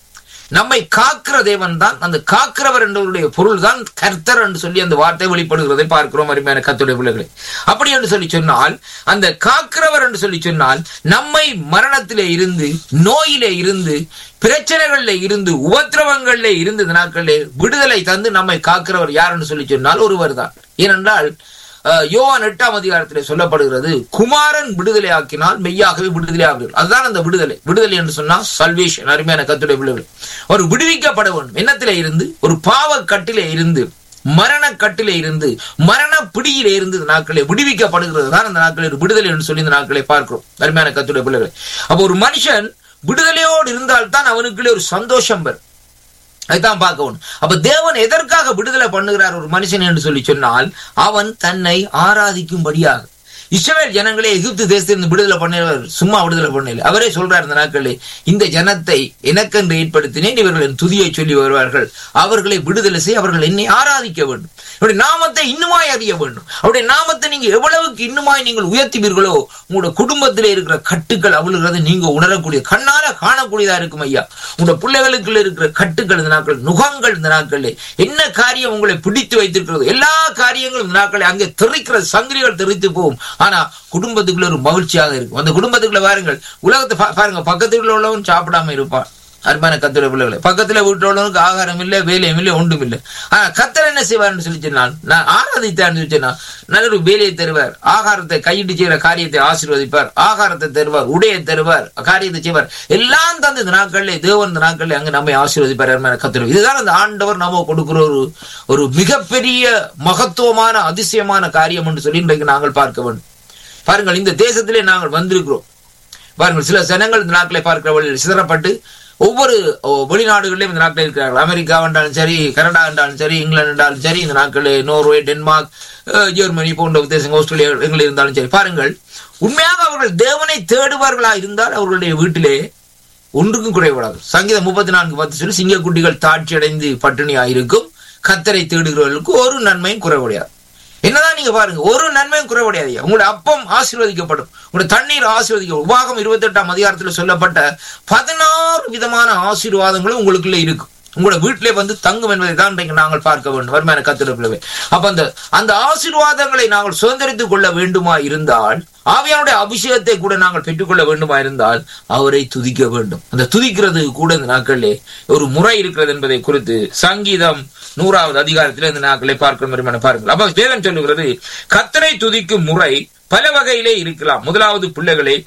நம்மை காக்கிற தேவன் தான் அந்த காக்கிறவர் என்பவருடைய பொருள் தான் கர்த்தர் என்று சொல்லி அந்த வார்த்தை வெளிப்படுகிறதை பார்க்கிறோம் அருமையான கத்துடைய பிள்ளைகளை அப்படி என்று சொல்லி சொன்னால் அந்த காக்கிறவர் என்று சொல்லி சொன்னால் நம்மை மரணத்திலே இருந்து நோயிலே இருந்து பிரச்சனைகள்ல இருந்து உபத்திரவங்கள்ல இருந்து நாட்களிலே விடுதலை தந்து நம்மை காக்கிறவர் யார் என்று சொல்லி சொன்னால் ஒருவர் தான் ஏனென்றால் யோவான் எட்டாம் அதிகாரத்திலே சொல்லப்படுகிறது குமாரன் விடுதலை ஆக்கினால் மெய்யாகவே விடுதலை ஆகுங்கள் அதுதான் அந்த விடுதலை விடுதலை என்று சொன்னால் சல்வேஷன் அருமையான கத்துடைய பிள்ளைகள் ஒரு விடுவிக்கப்பட வேண்டும் எண்ணத்திலே இருந்து ஒரு பாவ கட்டிலே இருந்து மரண கட்டிலே இருந்து மரண பிடியிலே இருந்து நாட்களை விடுவிக்கப்படுகிறது தான் அந்த நாட்களில் விடுதலை என்று சொல்லி இந்த நாட்களை பார்க்கிறோம் அருமையான கத்துடைய பிள்ளைகள் அப்போ ஒரு மனுஷன் விடுதலையோடு இருந்தால்தான் அவனுக்குள்ளே ஒரு சந்தோஷம் வரும் அதுதான் பார்க்கணும் அப்ப தேவன் எதற்காக விடுதலை பண்ணுகிறார் ஒரு மனுஷன் என்று சொல்லி சொன்னால் அவன் தன்னை ஆராதிக்கும்படியாக இஸ்ரவேல் ஜனங்களே எகிப்து தேசத்திலிருந்து விடுதலை பண்ணினவர் சும்மா விடுதலை பண்ணல அவரே சொல்றார் இந்த நாட்களில் இந்த ஜனத்தை எனக்கென்று ஏற்படுத்தினேன் இவர்களின் துதியை சொல்லி வருவார்கள் அவர்களை விடுதலை செய்ய அவர்கள் என்னை ஆராதிக்க வேண்டும் அவருடைய நாமத்தை இன்னுமாய் அறிய வேண்டும் அவருடைய நாமத்தை நீங்க எவ்வளவுக்கு இன்னுமாய் நீங்கள் உயர்த்துவீர்களோ உங்களோட குடும்பத்திலே இருக்கிற கட்டுக்கள் அவ்வளவு நீங்க உணரக்கூடிய கண்ணால காணக்கூடியதா இருக்கும் ஐயா உங்களோட பிள்ளைகளுக்குள்ள இருக்கிற கட்டுக்கள் இந்த நாட்கள் நுகங்கள் இந்த நாட்களில் என்ன காரியம் உங்களை பிடித்து வைத்திருக்கிறது எல்லா காரியங்களும் இந்த நாட்களை அங்கே தெரிக்கிற சங்கிலிகள் தெரித்து போகும் ஆனா குடும்பத்துக்குள்ள ஒரு மகிழ்ச்சியாக இருக்கும் அந்த குடும்பத்துக்குள்ள பாருங்கள் உலகத்தை பாருங்க பக்கத்துல உள்ளவன் சாப்பிடாம இருப்பான் அருமையான கத்திர பிள்ளைகளை பக்கத்துல வீட்டில் உள்ளவனுக்கு ஆகாரம் இல்லை வேலையும் இல்லை ஒன்றும் இல்லை ஆனா கத்தர் என்ன செய்வார்னு சொல்லி சொன்னால் நான் ஆராதித்தான்னு சொன்னா நல்ல ஒரு வேலையை தருவார் ஆகாரத்தை கையிட்டு செய்கிற காரியத்தை ஆசீர்வதிப்பார் ஆகாரத்தை தருவார் உடையை தருவார் காரியத்தை செய்வார் எல்லாம் தந்து இந்த நாட்கள்ல தேவன் இந்த நாட்கள்ல அங்க நம்மை ஆசீர்வதிப்பார் அருமையான கத்திர இதுதான் அந்த ஆண்டவர் நம்ம கொடுக்கிற ஒரு ஒரு மிகப்பெரிய மகத்துவமான அதிசயமான காரியம் என்று சொல்லி இன்றைக்கு நாங்கள் பார்க்க வேண்டும் பாருங்கள் இந்த தேசத்திலே நாங்கள் வந்திருக்கிறோம் பாருங்கள் சில ஜனங்கள் இந்த நாட்களை பார்க்கிற வழியில் சிதறப்பட்டு ஒவ்வொரு வெளிநாடுகளிலும் இந்த நாட்டில் இருக்கிறார்கள் அமெரிக்கா என்றாலும் சரி கனடா என்றாலும் சரி இங்கிலாந்து என்றாலும் சரி இந்த நாட்களில் நோர்வே டென்மார்க் ஜெர்மனி போன்ற தேசங்கள் ஆஸ்திரேலியா எங்களில் இருந்தாலும் சரி பாருங்கள் உண்மையாக அவர்கள் தேவனை தேடுவார்களா இருந்தால் அவர்களுடைய வீட்டிலே ஒன்றுக்கும் குறைபடாது சங்கீதம் முப்பத்தி நான்கு பத்து சொல்லி சிங்கக்குட்டிகள் தாட்சி அடைந்து பட்டினியாயிருக்கும் கத்தரை தேடுகிறவர்களுக்கு ஒரு நன்மையும் குறைவடையாது என்னதான் நீங்க பாருங்க ஒரு நன்மையும் குறைவடையாது உங்களுடைய அப்பம் ஆசீர்வதிக்கப்படும் உங்களுடைய தண்ணீர் ஆசீர்வதிக்க உபாகம் இருபத்தி எட்டாம் அதிகாரத்தில் சொல்லப்பட்ட பதினாறு விதமான ஆசீர்வாதங்களும் உங்களுக்குள்ள இருக்கும் உங்களோட வீட்டிலே வந்து தங்கும் என்பதை தான் இன்றைக்கு நாங்கள் பார்க்க வேண்டும் வருமான கத்திரப்பிள்ளவே அப்ப அந்த அந்த ஆசீர்வாதங்களை நாங்கள் சுதந்திரித்துக் கொள்ள வேண்டுமா இருந்தால் ஆவியானுடைய அபிஷேகத்தை கூட நாங்கள் பெற்றுக்கொள்ள வேண்டுமா இருந்தால் அவரை துதிக்க வேண்டும் அந்த துதிக்கிறது கூட இந்த நாட்களிலே ஒரு முறை இருக்கிறது என்பதை குறித்து சங்கீதம் நூறாவது அதிகாரத்தில் இந்த நாட்களை பார்க்கிற மாதிரி பாருங்கள் அப்ப வேதம் சொல்லுகிறது கத்தனை துதிக்கும் முறை பல வகையிலே இருக்கலாம் முதலாவது பிள்ளைகளை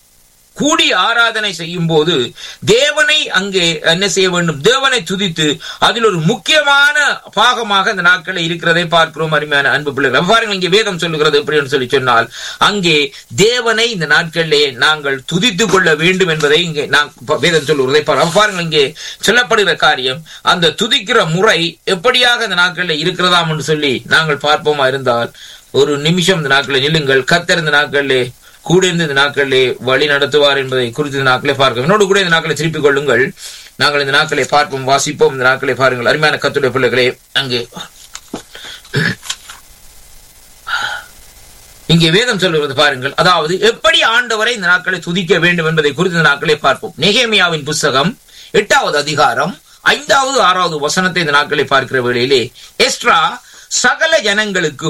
கூடி ஆராதனை செய்யும் போது தேவனை அங்கே என்ன செய்ய வேண்டும் தேவனை துதித்து அதில் ஒரு முக்கியமான பாகமாக இந்த நாட்களை இருக்கிறதை பார்க்கிறோம் அருமையான அன்பு பிள்ளைகள் பாருங்கள் இங்கே வேதம் சொல்லுகிறது எப்படின்னு சொல்லி சொன்னால் அங்கே தேவனை இந்த நாட்களிலே நாங்கள் துதித்துக் கொள்ள வேண்டும் என்பதை இங்கே நான் வேதம் சொல்லுகிறதை பாருங்கள் இங்கே சொல்லப்படுகிற காரியம் அந்த துதிக்கிற முறை எப்படியாக இந்த நாட்களில் இருக்கிறதாம் என்று சொல்லி நாங்கள் பார்ப்போமா இருந்தால் ஒரு நிமிஷம் இந்த நாட்களில் நில்லுங்கள் கத்தர் இந்த நாட்களிலே கூட இருந்து இந்த நாட்களிலே வழி நடத்துவார் என்பதை குறித்து இந்த நாட்களை பார்க்க என்னோடு கூட இந்த நாட்களை திருப்பிக் கொள்ளுங்கள் நாங்கள் இந்த நாட்களை பார்ப்போம் வாசிப்போம் இந்த நாட்களை பாருங்கள் அருமையான கத்துடைய பிள்ளைகளே அங்கே இங்கே வேதம் சொல்லுவது பாருங்கள் அதாவது எப்படி ஆண்டவரை இந்த நாட்களை துதிக்க வேண்டும் என்பதை குறித்து இந்த நாட்களை பார்ப்போம் நெகேமியாவின் புஸ்தகம் எட்டாவது அதிகாரம் ஐந்தாவது ஆறாவது வசனத்தை இந்த நாட்களை பார்க்கிற வேளையிலே எஸ்ட்ரா சகல ஜனங்களுக்கும்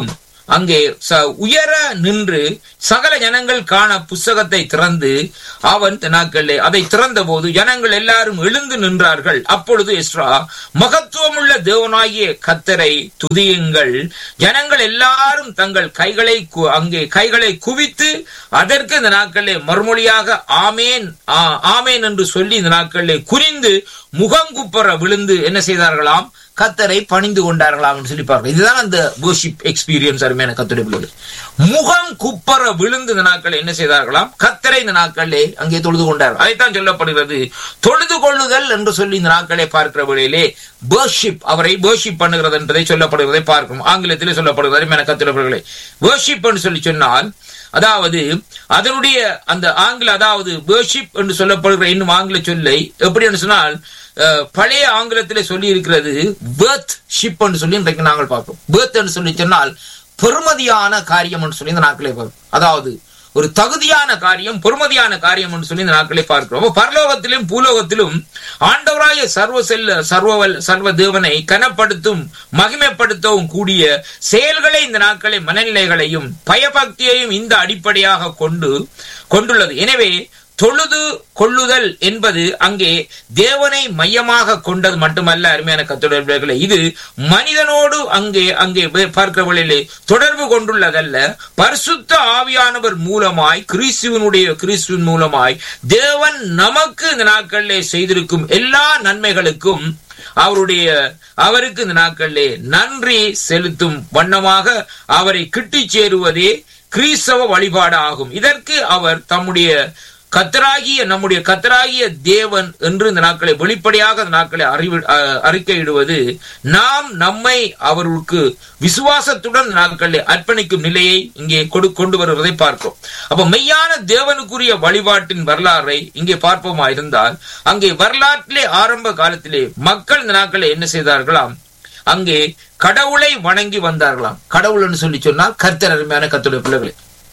அங்கே ச- உயர நின்று சகல ஜனங்கள் காண புஸ்தகத்தை திறந்து அவன் நாட்களிலே அதை திறந்த போது ஜனங்கள் எல்லாரும் எழுந்து நின்றார்கள் அப்பொழுது எஸ்ரா மகத்துவமுள்ள தேவனாகிய கத்தரை துதியுங்கள் ஜனங்கள் எல்லாரும் தங்கள் கைகளை கு- அங்கே கைகளை குவித்து அதற்கு இந்த நாட்களிலே மறுமொழியாக ஆமேன் ஆ, ஆமேன் என்று சொல்லி இந்த நாட்களிலே குறிந்து முகங்குப்புற விழுந்து என்ன செய்தார்களாம் கத்தரை பணிந்து கொண்டார்களாம் என்று சொல்லி பார்க்கிறோம் இதுதான் அந்த worship எக்ஸ்பீரியன்ஸ் அருமையான கத்துடைய பிள்ளைகள் முகம் குப்பர விழுந்து இந்த நாட்கள் என்ன செய்தார்களாம் கத்தரை இந்த நாட்களிலே அங்கே தொழுது கொண்டார்கள் அதைத்தான் சொல்லப்படுகிறது தொழுது கொள்ளுதல் என்று சொல்லி இந்த நாட்களை பார்க்கிற வேளையிலே worship அவரை worship பண்ணுகிறது என்பதை சொல்லப்படுகிறதை பார்க்கிறோம் ஆங்கிலத்திலே சொல்லப்படுகிறது அருமையான கத்துடைய பிள்ளைகளே worship என்று சொல்லி சொன்னால் அதாவது அதனுடைய அந்த ஆங்கில அதாவது வேர்ஷிப் என்று சொல்லப்படுகிற இன்னும் ஆங்கில சொல்லை எப்படி என்று சொன்னால் அஹ், பழைய ஆங்கிலத்திலே சொல்லி இருக்கிறது பேர்த் ஷிப் என்று சொல்லி இன்றைக்கு நாங்கள் பார்க்கிறோம் பேர்த் என்று சொல்லி சொன்னால் பெருமதியான காரியம் என்று சொல்லி இந்த நாட்களே பார்க்கிறோம் அதாவது ஒரு தகுதியான காரியம் பொறுமதியான காரியம் என்று சொல்லி இந்த நாட்களை பார்க்கிறோம் அப்ப பரலோகத்திலும் பூலோகத்திலும் ஆண்டவராய சர்வ செல்ல சர்வவல் சர்வ தேவனை கனப்படுத்தும் மகிமைப்படுத்தவும் கூடிய செயல்களை இந்த நாட்களை மனநிலைகளையும் பயபக்தியையும் இந்த அடிப்படையாக கொண்டு கொண்டுள்ளது எனவே தொழுது கொள்ளுதல் என்பது அங்கே தேவனை மையமாக கொண்டது மட்டுமல்ல அருமையான கத்தொடர்புகளே இது மனிதனோடு அங்கே அங்கே வே- பார்க்கிறவர்களிலே தொடர்பு கொண்டுள்ளதல்ல பரிசுத்த ஆவியானவர் மூலமாய் கிறிஸ்துவனுடைய கிறிஸ்துவின் மூலமாய் தேவன் நமக்கு இந்த நாட்களிலே செய்திருக்கும் எல்லா நன்மைகளுக்கும் அவருடைய அவருக்கு இந்த நாட்களிலே நன்றி செலுத்தும் வண்ணமாக அவரை கிட்டிச் சேருவதே கிறிஸ்தவ வழிபாடு ஆகும் இதற்கு அவர் தம்முடைய கத்தராகிய நம்முடைய கத்தராகிய தேவன் என்று இந்த நாட்களை வெளிப்படையாக இந்த நாட்களை அறிவி அஹ், அறிக்கையிடுவது நாம் நம்மை அவருக்கு விசுவாசத்துடன் இந்த நாட்களை அர்ப்பணிக்கும் நிலையை இங்கே கொடு கொண்டு வருவதை பார்க்கிறோம் அப்ப மெய்யான தேவனுக்குரிய வழிபாட்டின் வரலாறை இங்கே பார்ப்போமா இருந்தால் அங்கே வரலாற்றிலே ஆரம்ப காலத்திலே மக்கள் இந்த நாட்களை என்ன செய்தார்களாம் அங்கே கடவுளை வணங்கி வந்தார்களாம் கடவுள் என்று சொல்லி சொன்னால் கர்த்தர் அருமையான கத்துடைய பிள்ளைகளே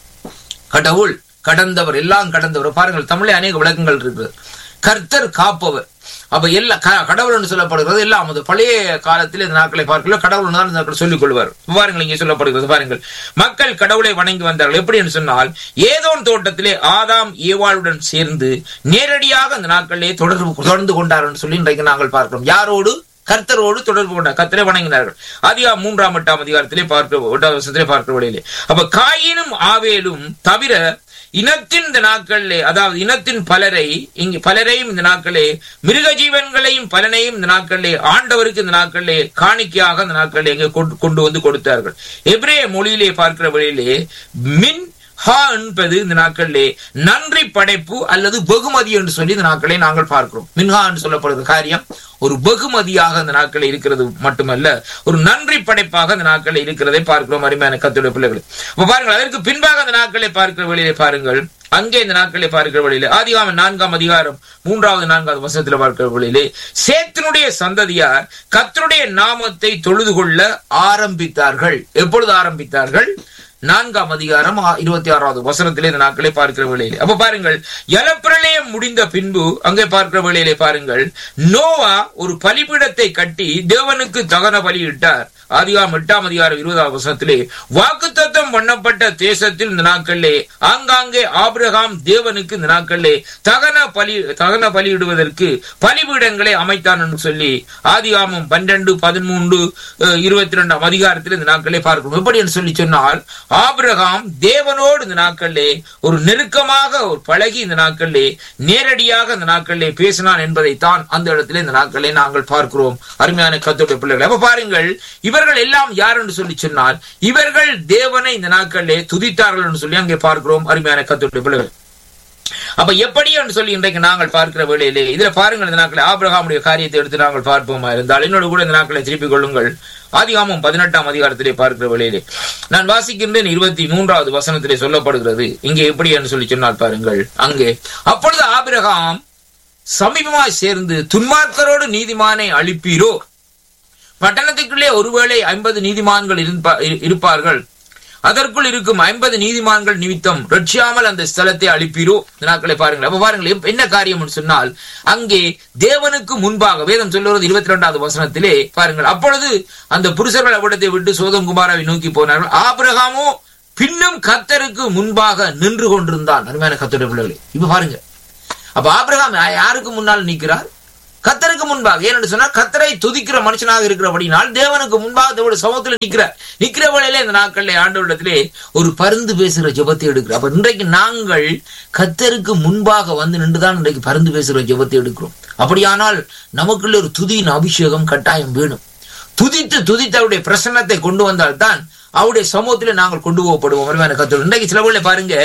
கடவுள் கடந்தவர் எல்லாம் கடந்தவர் பாருங்கள் தமிழே அநேக விளக்கங்கள் இருக்குது கர்த்தர் காப்பவர் அப்ப எல்லா க- கடவுள் என்று சொல்லப்படுகிறது எல்லாம் அது பழைய காலத்தில் இந்த நாட்களை பார்க்கல கடவுள் தான் இந்த நாட்கள் சொல்லிக் கொள்வார் பாருங்கள் இங்கே சொல்லப்படுகிறது பாருங்கள் மக்கள் கடவுளை வணங்கி வந்தார்கள் எப்படி என்று சொன்னால் ஏதோன் தோட்டத்திலே ஆதாம் ஏவாளுடன் சேர்ந்து நேரடியாக அந்த நாட்களிலே தொடர்பு தொடர்ந்து கொண்டார் என்று சொல்லி இன்றைக்கு நாங்கள் பார்க்கிறோம் யாரோடு கர்த்தரோடு தொடர்பு கொண்டார் கர்த்தரை வணங்கினார்கள் அதிகா மூன்றாம் எட்டாம் அதிகாரத்திலே பார்க்க எட்டாம் வருஷத்திலே பார்க்கிற வழியிலே அப்ப காயினும் ஆவேலும் தவிர இனத்தின் இந்த நாட்களிலே அதாவது இனத்தின் பலரை இங்கு பலரையும் இந்த நாட்களே மிருக ஜீவன்களையும் பலனையும் இந்த நாட்களிலே ஆண்டவருக்கு இந்த நாட்களிலே காணிக்கையாக இந்த நாட்களிலே இங்கே கொண்டு- கொண்டு வந்து கொடுத்தார்கள் எபிரேய மொழியிலே பார்க்கிற வழியிலே மின் ஹா என்பது இந்த நாட்களிலே நன்றி படைப்பு அல்லது வெகுமதி என்று சொல்லி இந்த நாட்களை நாங்கள் பார்க்கிறோம் மின்ஹா என்று சொல்லப்படுகிற காரியம் ஒரு வெகுமதியாக இந்த நாட்களில் இருக்கிறது மட்டுமல்ல ஒரு நன்றி படைப்பாக இந்த நாட்களில் இருக்கிறதை பார்க்கிறோம் அருமையான கத்துடைய பிள்ளைகள் அப்ப பாருங்கள் அதற்கு பின்பாக அந்த நாட்களை பார்க்கிற வழியிலே பாருங்கள் அங்கே இந்த நாட்களை பார்க்கிற வழியிலே ஆதிகாம நான்காம் அதிகாரம் மூன்றாவது நான்காவது வசனத்தில் பார்க்கிற வழியிலே சேத்தினுடைய சந்ததியார் கர்த்தருடைய நாமத்தை தொழுது கொள்ள ஆரம்பித்தார்கள் எப்பொழுது ஆரம்பித்தார்கள் நான்காம் அதிகாரம் ஆ- இருபத்தி ஆறாவது வசனத்திலே இந்த நாட்களை பார்க்கிற வேளையிலே அப்ப பாருங்கள் ஜலப்பிரளயம் முடிந்த பின்பு அங்கே பார்க்கிற வேளையிலே பாருங்கள் நோவா ஒரு பலிபீடத்தை கட்டி தேவனுக்கு தகன பலியிட்டார் ஆதிகாரம் எட்டாம் அதிகாரம் இருபதாம் வசனத்திலே வாக்குத்தத்தம் பண்ணப்பட்ட தேசத்தில் இந்த நாட்களிலே ஆங்காங்கே ஆபிரகாம் தேவனுக்கு இந்த நாட்களிலே தகன பலி தகன பலியிடுவதற்கு பலிபீடங்களை அமைத்தான் என்று சொல்லி ஆதிகாமம் பன்னிரண்டு பதிமூன்று இருபத்தி ரெண்டாம் அதிகாரத்தில் இந்த நாட்களை பார்க்கிறோம் எப்படி என்று சொல்லி சொன்னால் ஆபிரகாம் தேவனோடு இந்த நாட்களிலே ஒரு நெருக்கமாக ஒரு பழகி இந்த நாட்களிலே நேரடியாக இந்த நாட்களிலே பேசினான் என்பதைத்தான் அந்த இடத்திலே இந்த நாட்களிலே நாங்கள் பார்க்கிறோம் அருமையான கத்தோடைய பிள்ளைகள் அப்ப பாருங்கள் இவர்கள் எல்லாம் யார் என்று சொல்லி சொன்னால் இவர்கள் தேவனை இந்த நாட்களிலே துதித்தார்கள் என்று சொல்லி அங்கே பார்க்கிறோம் அருமையான கத்தோடைய பிள்ளைகள் அப்ப எப்படி என்று சொல்லி இன்றைக்கு நாங்கள் பார்க்கிற வேளையிலே இதுல பாருங்கள் இந்த நாட்களை ஆபிரகாமுடைய காரியத்தை எடுத்து நாங்கள் பார்ப்போமா இருந்தால் என்னோட கூட இந்த நாட்களை திருப்பிக் கொள்ளுங்கள் ஆதிகாமம் பதினெட்டாம் அதிகாரத்திலே பார்க்கிற வேளையிலே நான் வாசிக்கின்றேன் இருபத்தி மூன்றாவது வசனத்திலே சொல்லப்படுகிறது இங்கே எப்படி என்று சொல்லி சொன்னால் பாருங்கள் அங்கே அப்பொழுது ஆபிரகாம் சமீபமாய் சேர்ந்து துன்மார்க்கரோடு நீதிமானை அழிப்பீரோ பட்டணத்துக்குள்ளே ஒருவேளை ஐம்பது நீதிமான்கள் இருப்பா- இரு- இருப்பார்கள் அதற்குள் இருக்கும் ஐம்பது நீதிமான்கள் நிமித்தம் ரட்சியாமல் அந்த ஸ்தலத்தை அழிப்பீரோ இந்த நாட்களை பாருங்கள் அப்ப பாருங்கள் எப்- என்ன காரியம் சொன்னால் அங்கே தேவனுக்கு முன்பாக வேதம் சொல்லுவது இருபத்தி இரண்டாவது வசனத்திலே பாருங்கள் அப்பொழுது அந்த புருஷர்கள் அவ்விடத்தை விட்டு சோதம் குமாராவை நோக்கி போனார்கள் ஆபிரகாமோ பின்னும் கத்தருக்கு முன்பாக நின்று கொண்டிருந்தான் அருமையான கத்தருடைய பிள்ளைகளே இப்ப பாருங்க அப்ப ஆபிரகாம் யா- யாருக்கு முன்னால் நிற்கிறார் கத்தருக்கு முன்பாக ஏனென்று சொன்னால் கத்தரை துதிக்கிற மனுஷனாக இருக்கிறபடினால் தேவனுக்கு முன்பாக தேவனுடைய சமூகத்தில் நிற்கிறார் நிற்கிற வேளையிலே இந்த நாட்களிலே ஆண்டவரிடத்திலே ஒரு பருந்து பேசுகிற ஜெபத்தை எடுக்கிறோம் அப்ப இன்றைக்கு நாங்கள் கத்தருக்கு முன்பாக வந்து நின்றுதான் இன்றைக்கு பருந்து பேசுகிற ஜெபத்தை எடுக்கிறோம் அப்படியானால் நமக்குள்ள ஒரு துதியின் அபிஷேகம் கட்டாயம் வேணும் துதித்து துதித்து அவருடைய பிரசன்னத்தை கொண்டு வந்தால்தான் அவருடைய சமூகத்திலே நாங்கள் கொண்டு போகப்படுவோம் அருமையான கத்தோடு இன்றைக்கு சில வேளை பாருங்க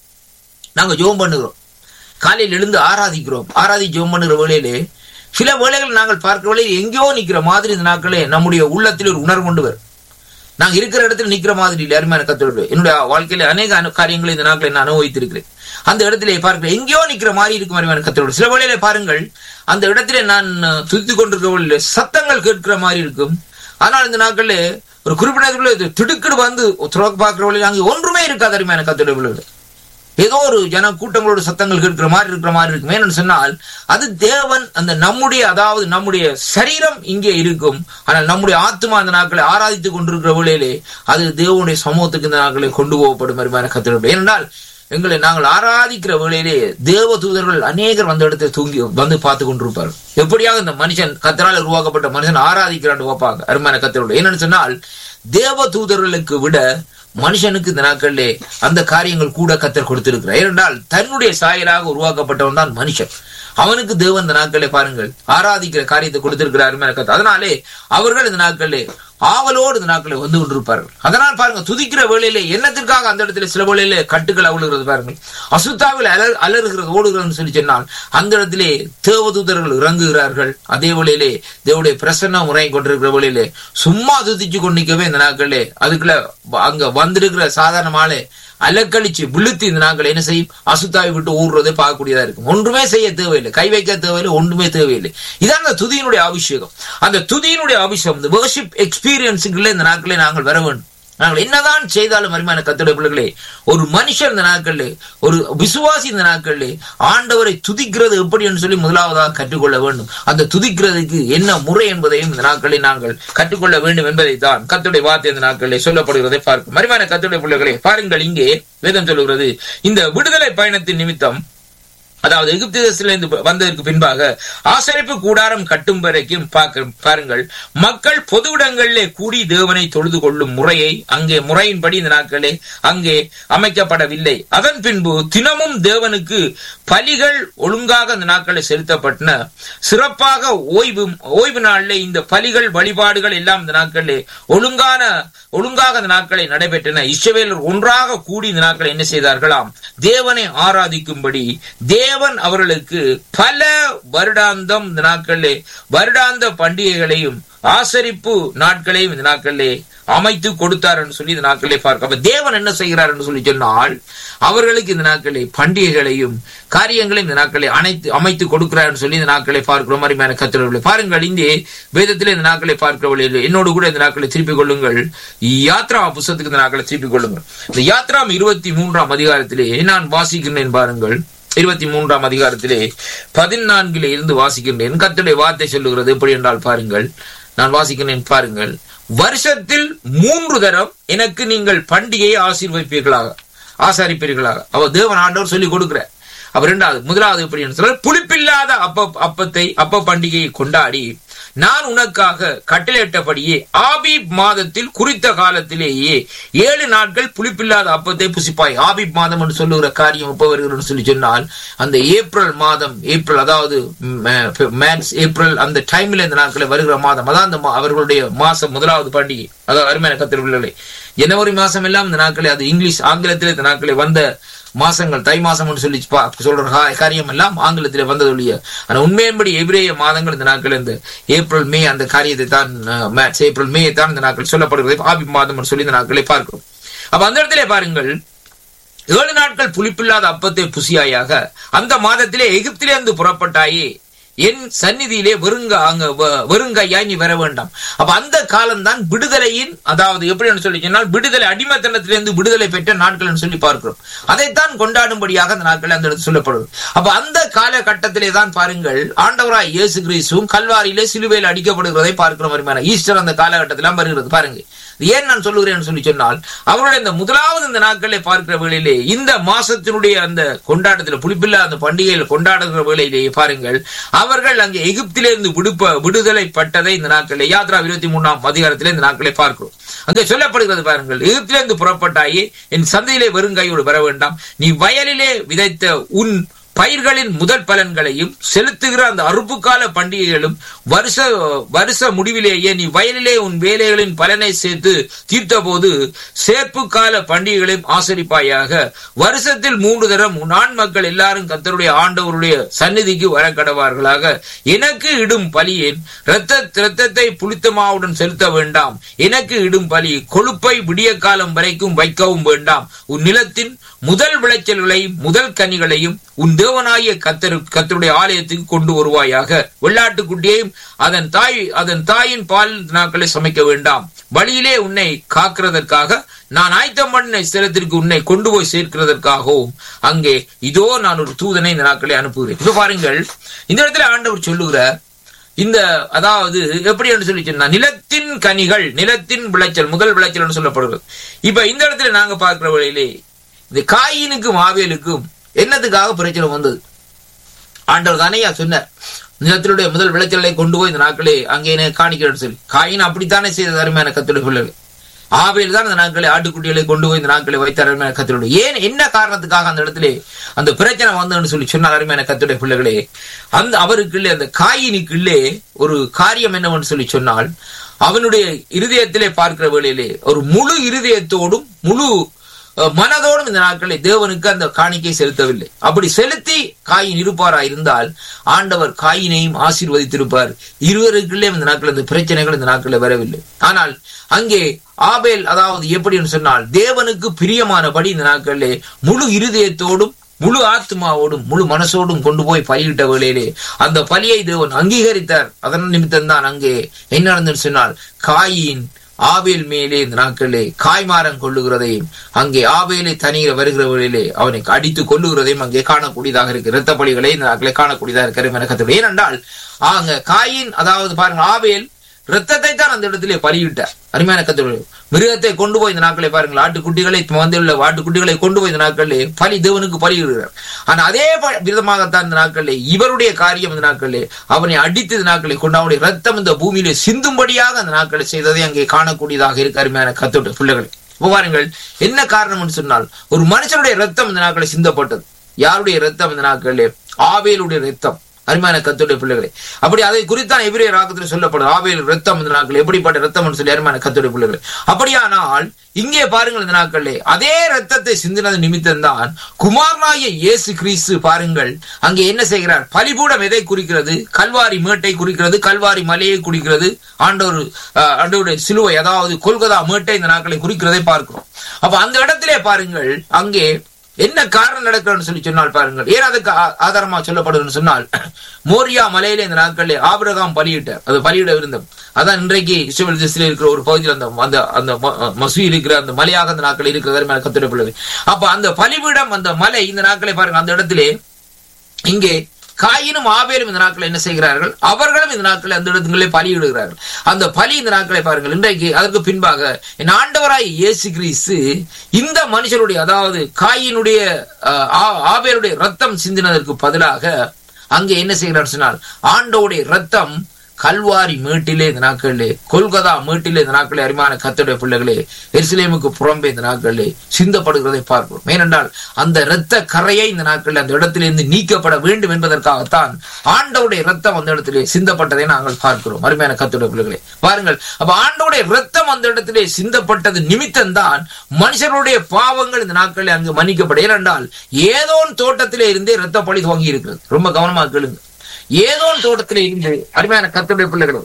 நாங்க ஜெபம் பண்ணுகிறோம் காலையில் எழுந்து ஆராதிக்கிறோம் ஆராதி ஜெபம் பண்ணுகிற வேளையிலே சில வேளைகள் நாங்கள் பார்க்கிற வேளையில் எங்கேயோ நிக்கிற மாதிரி இந்த நாட்களே நம்முடைய உள்ளத்தில் ஒரு உணர்வு கொண்டு வரும் நாங்க இருக்கிற இடத்துல நிக்கிற மாதிரி இல்லை அருமையான கத்தோடு என்னுடைய வாழ்க்கையில அநேக அனு- காரியங்களை இந்த நாட்களை நான் அனுபவித்திருக்கிறேன் அந்த இடத்திலே பார்க்கிறேன் எங்கேயோ நிக்கிற மாதிரி இருக்கும் அருமையான கத்தோடு சில வேளையில பாருங்கள் அந்த இடத்திலே நான் துதித்துக் கொண்டிருக்கிற வேளையிலே சத்தங்கள் கேட்கிற மாதிரி இருக்கும் ஆனால் இந்த நாட்கள்ல ஒரு குறிப்பிட்ட நேரத்துல இது திடுக்கிடு வந்து துறக்க பார்க்கிற வழியில் அங்கே ஒன்றுமே இருக்காது அருமையான கத்தோட விழுது ஏதோ ஒரு ஜன கூட்டங்களோட சத்தங்கள் கேட்கிற மாதிரி இருக்கிற மாதிரி இருக்கும் ஏன்னு சொன்னால் அது தேவன் அந்த நம்முடைய அதாவது நம்முடைய சரீரம் இங்கே இருக்கும் ஆனால் நம்முடைய ஆத்மா அந்த நாட்களை ஆராதித்துக் கொண்டிருக்கிற வேளையிலே அது தேவனுடைய சமூகத்துக்கு இந்த நாட்களை கொண்டு போகப்படும் அருமையான கத்தோட ஏனென்றால் எங்களை நாங்கள் ஆராதிக்கிற வேளையிலே தேவ தூதர்கள் அநேகர் வந்த இடத்தை தூங்கி வந்து பார்த்து கொண்டிருப்பார்கள் எப்படியாக இந்த மனுஷன் கத்தரால் உருவாக்கப்பட்ட மனுஷன் ஆராதிக்கிறான்னு பார்ப்பாங்க அருமையான கத்தரோட என்னன்னு சொன்னால் தேவ தூதர்களுக்கு விட மனுஷனுக்கு இந்த நாட்களிலே அந்த காரியங்கள் கூட கத்தர் கொடுத்திருக்கிறார் ஏனென்றால் தன்னுடைய சாயலாக உருவாக்கப்பட்டவன் தான் மனுஷன் அவனுக்கு தேவன் இந்த நாட்களே பாருங்கள் ஆராதிக்கிற காரியத்தை கொடுத்திருக்கிறார் அருமையான கத்தர் அதனாலே அவர்கள் இந்த நாட்களிலே ஆவலோடு இந்த நாட்களை வந்து கொண்டிருப்பார்கள் அதனால் பாருங்க துதிக்கிற வேளையிலே என்னத்திற்காக அந்த இடத்துல சில வேளையிலே கட்டுகள் அவுளுகிறது பாருங்கள் அசுத்தாவில் அலர் அலறுகிறது ஓடுகிறதுன்னு சொல்லி சொன்னால் அந்த இடத்திலே தேவதூதர்கள் இறங்குகிறார்கள் அதே வேளையிலே தேவனுடைய பிரசன்ன முறை கொண்டிருக்கிற வேளையிலே சும்மா துதிச்சு கொண்டிருக்கவே இந்த நாட்களே அதுக்குள்ள அங்க வந்திருக்கிற சாதாரணமாலே அலக்கழிச்சு விழுத்து இந்த நாங்கள் என்ன செய்யும் அசுத்தாவை விட்டு ஊடுறதை பார்க்கக்கூடியதா இருக்கும் ஒன்றுமே செய்ய தேவையில்லை கை வைக்க தேவையில்லை ஒன்றுமே தேவையில்லை இதான் அந்த துதியினுடைய அபிஷேகம் அந்த துதியினுடைய அபிஷேகம் இந்த வேர்ஷிப் எக்ஸ்பீரியன்ஸுக்குள்ள இந்த நாட்களே நாங்கள் வர வேண்டும் நாங்கள் என்னதான் செய்தாலும் அருமையான கத்தோட பிள்ளைகளே ஒரு மனுஷன் இந்த நாட்கள்ல ஒரு விசுவாசி இந்த நாட்கள்ல ஆண்டவரை துதிக்கிறது எப்படி என்று சொல்லி முதலாவதாக கற்றுக்கொள்ள வேண்டும் அந்த துதிக்கிறதுக்கு என்ன முறை என்பதையும் இந்த நாட்களில் நாங்கள் கற்றுக்கொள்ள வேண்டும் என்பதை தான் கத்துடைய வார்த்தை இந்த நாட்களில் சொல்லப்படுகிறதை பார்க்கும் மரிமான கத்துடைய பிள்ளைகளே பாருங்கள் இங்கே வேதம் சொல்லுகிறது இந்த விடுதலை பயணத்தின் நிமித்தம் அதாவது எகிப்து தேசத்திலிருந்து வந்ததற்கு பின்பாக ஆசரிப்பு கூடாரம் கட்டும் வரைக்கும் பார்க்க பாருங்கள் மக்கள் பொது இடங்களிலே கூடி தேவனை தொழுது கொள்ளும் முறையை அங்கே முறையின்படி இந்த நாட்களே அங்கே அமைக்கப்படவில்லை அதன் பின்பு தினமும் தேவனுக்கு பலிகள் ஒழுங்காக இந்த நாட்களில் செலுத்தப்பட்டன சிறப்பாக ஓய்வு ஓய்வு நாளிலே இந்த பலிகள் வழிபாடுகள் எல்லாம் இந்த நாட்களிலே ஒழுங்கான ஒழுங்காக இந்த நாட்களை நடைபெற்றன இஸ்ரவேலர் ஒன்றாக கூடி இந்த நாட்களை என்ன செய்தார்களாம் தேவனை ஆராதிக்கும்படி தேவன் அவர்களுக்கு பல வருடாந்தம் இந்த நாட்களிலே வருடாந்த பண்டிகைகளையும் ஆசரிப்பு நாட்களையும் இந்த நாட்களிலே அமைத்து கொடுத்தார் என்று சொல்லி இந்த நாட்களிலே பார்க்க அப்ப தேவன் என்ன செய்கிறார் என்று சொல்லி சொன்னால் அவர்களுக்கு இந்த நாட்களை பண்டிகைகளையும் காரியங்களையும் இந்த நாட்களை அனைத்து அமைத்து கொடுக்கிறார் என்று சொல்லி இந்த நாட்களை பார்க்கிறோம் அருமையான கத்திரவர்களை பாருங்கள் இங்கே வேதத்திலே இந்த நாட்களை பார்க்கிறவர்கள் என்னோடு கூட இந்த நாட்களை திருப்பிக் கொள்ளுங்கள் யாத்ரா புஸ்தத்துக்கு இந்த நாட்களை திருப்பிக் கொள்ளுங்கள் இந்த யாத்ராம் இருபத்தி மூன்றாம் அதிகாரத்திலே நான் வாசிக்கிறேன் பாருங்கள் இருபத்தி மூன்றாம் அதிகாரத்திலே பதினான்கிலே இருந்து வாசிக்கின்றேன் கத்துடைய வார்த்தை சொல்லுகிறது எப்படி என்றால் பாருங்கள் நான் வாசிக்கிறேன் பாருங்கள் வருஷத்தில் மூன்று தரம் எனக்கு நீங்கள் பண்டிகையை ஆசீர்வதிப்பீர்களாக ஆசாரிப்பீர்களாக அவர் தேவன் ஆண்டவர் சொல்லி கொடுக்கிற அப்ப இரண்டாவது முதலாவது எப்படி சொன்னால் புளிப்பில்லாத அப்ப அப்பத்தை அப்ப பண்டிகையை கொண்டாடி நான் உனக்காக கட்டளையிட்டபடியே ஆபீப் மாதத்தில் குறித்த காலத்திலேயே ஏழு நாட்கள் புளிப்பில்லாத அப்பத்தை புசிப்பாய் ஆபீப் மாதம் என்று சொல்லுகிற காரியம் எப்ப வருகிறது சொல்லி சொன்னால் அந்த ஏப்ரல் மாதம் ஏப்ரல் அதாவது மேன்ஸ் ஏப்ரல் அந்த டைம்ல இந்த நாட்களை வருகிற மாதம் அதான் அந்த அவர்களுடைய மாசம் முதலாவது பண்டிகை அதாவது அருமையான கத்திரவில்லை ஜனவரி மாசம் எல்லாம் இந்த நாட்களே அது இங்கிலீஷ் ஆங்கிலத்தில் இந்த நாட்களே வந்த மாசங்கள் தை மாசம் சொல்லி சொல்ற காரியம் எல்லாம் ஆங்கிலத்தில் வந்தது ஒழிய ஆனா உண்மையின்படி எபிரேய மாதங்கள் இந்த நாட்கள் இந்த ஏப்ரல் மே அந்த காரியத்தை தான் மேட்ச் ஏப்ரல் மே தான் இந்த நாட்கள் சொல்லப்படுகிறது ஆபி மாதம் சொல்லி இந்த நாட்களை பார்க்கிறோம் அப்ப அந்த இடத்திலே பாருங்கள் ஏழு நாட்கள் புளிப்பில்லாத அப்பத்தை புசியாயாக அந்த மாதத்திலே எகிப்திலிருந்து புறப்பட்டாயே என் சந்நிதியிலே வெறுங்க அங்க வ- வெறுங்கையாய் நீ வர வேண்டாம் அப்ப அந்த காலம்தான் விடுதலையின் அதாவது எப்படி சொல்லி சொன்னால் விடுதலை அடிமைத்தனத்திலிருந்து விடுதலை பெற்ற நாட்கள் சொல்லி பார்க்கிறோம் அதைத்தான் கொண்டாடும்படியாக அந்த நாட்கள் அந்த இடத்துல சொல்லப்படுது அப்ப அந்த காலகட்டத்திலே தான் பாருங்கள் ஆண்டவராய் இயேசு கிறிஸ்துவும் கல்வாரியிலே சிலுவையில் அடிக்கப்படுகிறதை பார்க்கிறோம் அருமையான ஈஸ்டர் அந்த காலகட்டத்திலாம் வருகிறது பாருங்க இது ஏன் நான் சொல்லுகிறேன் சொல்லி சொன்னால் அவருடைய இந்த முதலாவது இந்த நாட்களை பார்க்கிற வேளையிலே இந்த மாசத்தினுடைய அந்த கொண்டாட்டத்தில் புளிப்பில்லா அந்த பண்டிகையில் கொண்டாடுகிற வேளையிலேயே பாருங்கள் அவர்கள் அங்கே எகிப்திலிருந்து விடுப்ப விடுதலை பட்டதை இந்த நாட்களில் யாத்ரா இருபத்தி மூணாம் அதிகாரத்திலே இந்த நாட்களை பார்க்கிறோம் அங்கே சொல்லப்படுகிறது பாருங்கள் எகிப்திலிருந்து புறப்பட்டாயே என் சந்தையிலே வெறுங்கையோடு வர வேண்டாம் நீ வயலிலே விதைத்த உன் பயிர்களின் முதல் பலன்களையும் செலுத்துகிற அந்த அறுப்பு கால பண்டிகைகளும் வருஷ வருஷ முடிவிலேயே நீ வயலிலே உன் வேலைகளின் பலனை சேர்த்து தீர்த்த போது சேர்ப்பு கால பண்டிகைகளையும் ஆசரிப்பாயாக வருஷத்தில் மூன்று தரம் உன் ஆண் மக்கள் எல்லாரும் கர்த்தருடைய ஆண்டவருடைய சந்நிதிக்கு வர கடவார்களாக எனக்கு இடும் பலியேன் இரத்த இரத்தத்தை புளித்தமாவுடன் செலுத்த வேண்டாம் எனக்கு இடும் பலி கொழுப்பை விடிய காலம் வரைக்கும் வைக்கவும் வேண்டாம் உன் நிலத்தின் முதல் விளைச்சல்களையும் முதல் கனிகளையும் உன் தேவனாகிய கத்தரு கத்தருடைய ஆலயத்துக்கு கொண்டு வருவாயாக வெள்ளாட்டுக்குட்டியையும் அதன் தாய் அதன் தாயின் பால் நாட்களை சமைக்க வேண்டாம் வழியிலே உன்னை காக்கிறதற்காக நான் ஆயத்தம் பண்ண ஸ்தலத்திற்கு உன்னை கொண்டு போய் சேர்க்கிறதற்காகவும் அங்கே இதோ நான் ஒரு தூதனை இந்த நாட்களை அனுப்புகிறேன் இப்ப பாருங்கள் இந்த இடத்துல ஆண்டவர் சொல்லுகிறார் இந்த அதாவது எப்படி என்று சொல்லி சொன்னா நிலத்தின் கனிகள் நிலத்தின் விளைச்சல் முதல் விளைச்சல் என்று சொல்லப்படுகிறது இப்ப இந்த இடத்துல நாங்க பார்க்கிற வழியிலே இந்த காயினுக்கும் ஆவியலுக்கும் என்னத்துக்காக பிரச்சனை வந்தது ஆண்டவர் தானேயா சொன்னார் நிலத்தினுடைய முதல் விளைச்சலை கொண்டு போய் இந்த நாட்களே அங்கே காணிக்கிறேன்னு சொல்லி காயின் அப்படித்தானே செய்த அருமையான கத்துடைய பிள்ளைகள் ஆவேல் தான் அந்த நாட்களை ஆட்டுக்குட்டிகளை கொண்டு போய் இந்த நாட்களை வைத்த அருமையான கத்துடைய ஏன் என்ன காரணத்துக்காக அந்த இடத்துல அந்த பிரச்சனை வந்ததுன்னு சொல்லி சொன்னார் அருமையான கத்துடைய பிள்ளைகளே அந்த அவருக்குள்ளே அந்த காயினுக்குள்ளே ஒரு காரியம் என்னவென்று சொல்லி சொன்னால் அவனுடைய இருதயத்திலே பார்க்கிற வேளையிலே ஒரு முழு இருதயத்தோடும் முழு அஹ், மனதோடும் இந்த நாட்களை தேவனுக்கு அந்த காணிக்கை செலுத்தவில்லை அப்படி செலுத்தி காயின் இருப்பாரா இருந்தால் ஆண்டவர் காயினையும் ஆசீர்வதித்திருப்பார் இருவருக்குள்ளே இந்த நாட்கள் இந்த பிரச்சனைகள் இந்த நாட்களில் வரவில்லை ஆனால் அங்கே ஆபேல் அதாவது எப்படி என்று சொன்னால் தேவனுக்கு பிரியமானபடி இந்த நாட்களிலே முழு இருதயத்தோடும் முழு ஆத்மாவோடும் முழு மனசோடும் கொண்டு போய் பலியிட்ட வேளையிலே அந்த பலியை தேவன் அங்கீகரித்தார் அதன் நிமித்தம் தான் அங்கே என்ன நடந்ததுன்னு சொன்னால் காயின் ஆவேல் மேலே இந்த நாட்களிலே காய்மாரம் கொள்ளுகிறதையும் அங்கே ஆவேலை தனியில் வருகிற வழியிலே அவனை அடித்து கொள்ளுகிறதையும் அங்கே காணக்கூடியதாக இருக்கு இரத்த பலிகளை இந்த நாட்களை காணக்கூடியதாக இருக்கிற எனக்கத்தோடு ஏனென்றால் அங்க காயின் அதாவது பாருங்க ஆவேல் ரத்தத்தை தான் அந்த இடத்திலே பலியிட்டார் அருமையான கத்தோடு மிருகத்தை கொண்டு போய் இந்த நாட்களை பாருங்கள் ஆட்டுக்குட்டிகளை வந்துள்ள ஆட்டுக்குட்டிகளை கொண்டு போய் இந்த நாட்களிலே பலி தேவனுக்கு பலியிடுகிறார் ஆனா அதே ப- விதமாகத்தான் இந்த நாட்களிலே இவருடைய காரியம் இந்த நாட்களிலே அவனை அடித்து இந்த நாட்களை கொண்டு அவனுடைய ரத்தம் இந்த பூமியிலே சிந்தும்படியாக அந்த நாட்களை செய்ததை அங்கே காணக்கூடியதாக இருக்கு அருமையான கத்தோட பிள்ளைகளை இப்ப பாருங்கள் என்ன காரணம்னு சொன்னால் ஒரு மனுஷனுடைய ரத்தம் இந்த நாட்களை சிந்தப்பட்டது யாருடைய ரத்தம் இந்த நாட்களிலே ஆவேலுடைய ரத்தம் அருமையான கத்துடைய பிள்ளைகளே அப்படி அதை குறித்தான் எபிரே ராகத்தில் சொல்லப்படும் ஆவேல் ரத்தம் இந்த நாட்கள் எப்படிப்பட்ட ரத்தம் சொல்லி அருமையான கத்துடைய பிள்ளைகளே அப்படியானால் இங்கே பாருங்கள் இந்த நாட்களே அதே ரத்தத்தை சிந்தினது நிமித்தம் தான் குமாரனாய இயேசு கிறிஸ்து பாருங்கள் அங்கே என்ன செய்கிறார் பலிபூடம் எதை குறிக்கிறது கல்வாரி மேட்டை குறிக்கிறது கல்வாரி மலையை குறிக்கிறது ஆண்டவர் அஹ், ஆண்டவருடைய சிலுவை அதாவது கொல்கதா மேட்டை இந்த நாட்களை குறிக்கிறதை பார்க்கிறோம் அப்ப அந்த இடத்திலே பாருங்கள் அங்கே என்ன காரணம் நடக்கிறன்னு சொல்லி சொன்னால் பாருங்கள் ஏன் அதுக்கு ஆ- ஆதாரமா சொல்லப்படுதுன்னு சொன்னால் மோரியா மலையில இந்த நாட்களில் ஆபிரகாம் பலியிட்டார் அது பலியிட இருந்தோம் அதான் இன்றைக்கு இஸ்ரேல் தேசத்தில் இருக்கிற ஒரு பகுதியில் அந்த அந்த அந்த ம- மசூதி இருக்கிற அந்த மலையாக அந்த நாட்கள் இருக்கிறது மேல கத்திடப்படுது அப்ப அந்த பலிபீடம் அந்த மலை இந்த நாட்களை பாருங்க அந்த இடத்திலே இங்கே காயினும் ஆபேலும் இந்த நாட்களை என்ன செய்கிறார்கள் அவர்களும் இந்த நாட்களை அந்த இடத்துங்களே பலியிடுகிறார்கள் அந்த பலி இந்த நாட்களை பாருங்கள் இன்றைக்கு அதற்கு பின்பாக என் ஆண்டவராய் இயேசு கிறிஸ்து இந்த மனுஷருடைய அதாவது காயினுடைய அஹ், ஆ- ஆபேலுடைய ரத்தம் சிந்தினதற்கு பதிலாக அங்கே என்ன செய்கிறார் சொன்னால் ஆண்டோடைய ரத்தம் கல்வாரி மேட்டிலே இந்த நாட்களிலே கொல்கதா மேட்டிலே இந்த நாட்களே அருமையான கத்தோடைய பிள்ளைகளே எருசலேமுக்கு புறம்பே இந்த நாட்களிலே சிந்தப்படுகிறதை பார்க்கிறோம் ஏனென்றால் அந்த இரத்த கரையை இந்த நாட்களில் அந்த இடத்திலிருந்து நீக்கப்பட வேண்டும் என்பதற்காகத்தான் ஆண்டவுடைய ரத்தம் அந்த இடத்திலே சிந்தப்பட்டதை நாங்கள் பார்க்கிறோம் அருமையான கத்தோடைய பிள்ளைகளே பாருங்கள் அப்ப ஆண்டவுடைய ரத்தம் அந்த இடத்திலே சிந்தப்பட்டது நிமித்தம்தான் மனுஷருடைய பாவங்கள் இந்த நாட்களில் அங்கு மன்னிக்கப்பட ஏனென்றால் ஏதோன் தோட்டத்திலே இருந்தே இரத்த பழி துவங்கி இருக்கிறது ரொம்ப கவனமா கேளுங்க ஏதோன் தோட்டத்திலே இருந்து அருமையான கத்தோடைய பிள்ளைகளும்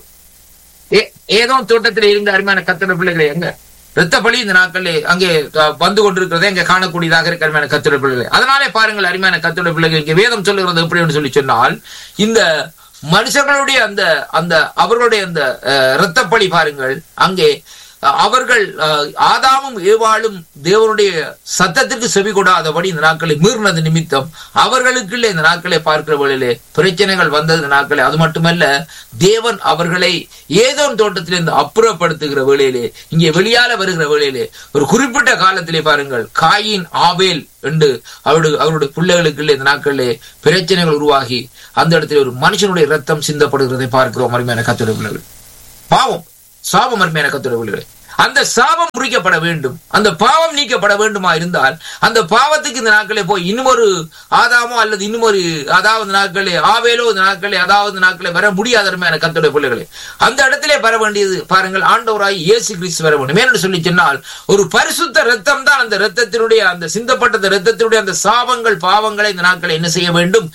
ஏ- ஏதோ தோட்டத்தில் இருந்த அருமையான கத்தட பிள்ளைகளை எங்க இரத்த பலி இந்த நாட்களில் அங்கே அஹ், வந்து கொண்டிருக்கிறதை இங்க காணக்கூடியதாக இருக்க அருமையான கத்தோட பிள்ளைகளை அதனாலே பாருங்கள் அருமையான கத்தோட பிள்ளைகள் இங்கே வேதம் சொல்லுகிறது எப்படி என்று சொல்லி சொன்னால் இந்த மனுஷர்களுடைய அந்த அந்த அவர்களுடைய அந்த இரத்தப்பழி பாருங்கள் அங்கே அவர்கள் ஆதாமும் ஏவாளும் தேவனுடைய சத்தத்திற்கு செவி கொடாதபடி இந்த நாட்களை மீறினது நிமித்தம் அவர்களுக்குள்ளே இந்த நாட்களை பார்க்கிற வேளையிலே பிரச்சனைகள் வந்தது இந்த நாட்களே அது மட்டுமல்ல தேவன் அவர்களை ஏதோ தோட்டத்திலிருந்து அப்புறப்படுத்துகிற வேளையிலே இங்கே வெளியால வருகிற வேளையிலே ஒரு குறிப்பிட்ட காலத்திலே பாருங்கள் காயின் ஆவேல் என்று அவருடைய அவருடைய பிள்ளைகளுக்குள்ளே இந்த நாட்களிலே பிரச்சனைகள் உருவாகி அந்த இடத்துல ஒரு மனுஷனுடைய ரத்தம் சிந்தப்படுகிறதை பார்க்கிறோம் அருமையான கத்துடைய பிள்ளைகள் பாவம் சாபம் அருமையான கத்துடைய பிள்ளைகளை அந்த சாபம் முறிக்கப்பட வேண்டும் அந்த பாவம் நீக்கப்பட வேண்டுமா இருந்தால் அந்த பாவத்துக்கு இந்த நாட்களே போய் இன்னொரு ஆதாமோ அல்லது இன்னொரு அதாவது நாட்களே ஆவேலோ இந்த நாட்களே அதாவது நாட்களே வர முடியாத அருமையான கத்துடைய பிள்ளைகளே அந்த இடத்திலே வர வேண்டியது பாருங்கள் ஆண்டவராய் இயேசு கிறிஸ்து வர வேண்டும் ஏன்னு சொல்லி சொன்னால் ஒரு பரிசுத்த ரத்தம் தான் அந்த ரத்தத்தினுடைய அந்த சிந்தப்பட்ட ரத்தத்தினுடைய அந்த சாபங்கள் பாவங்களை இந்த நாட்களை என்ன செய்ய வேண்டும்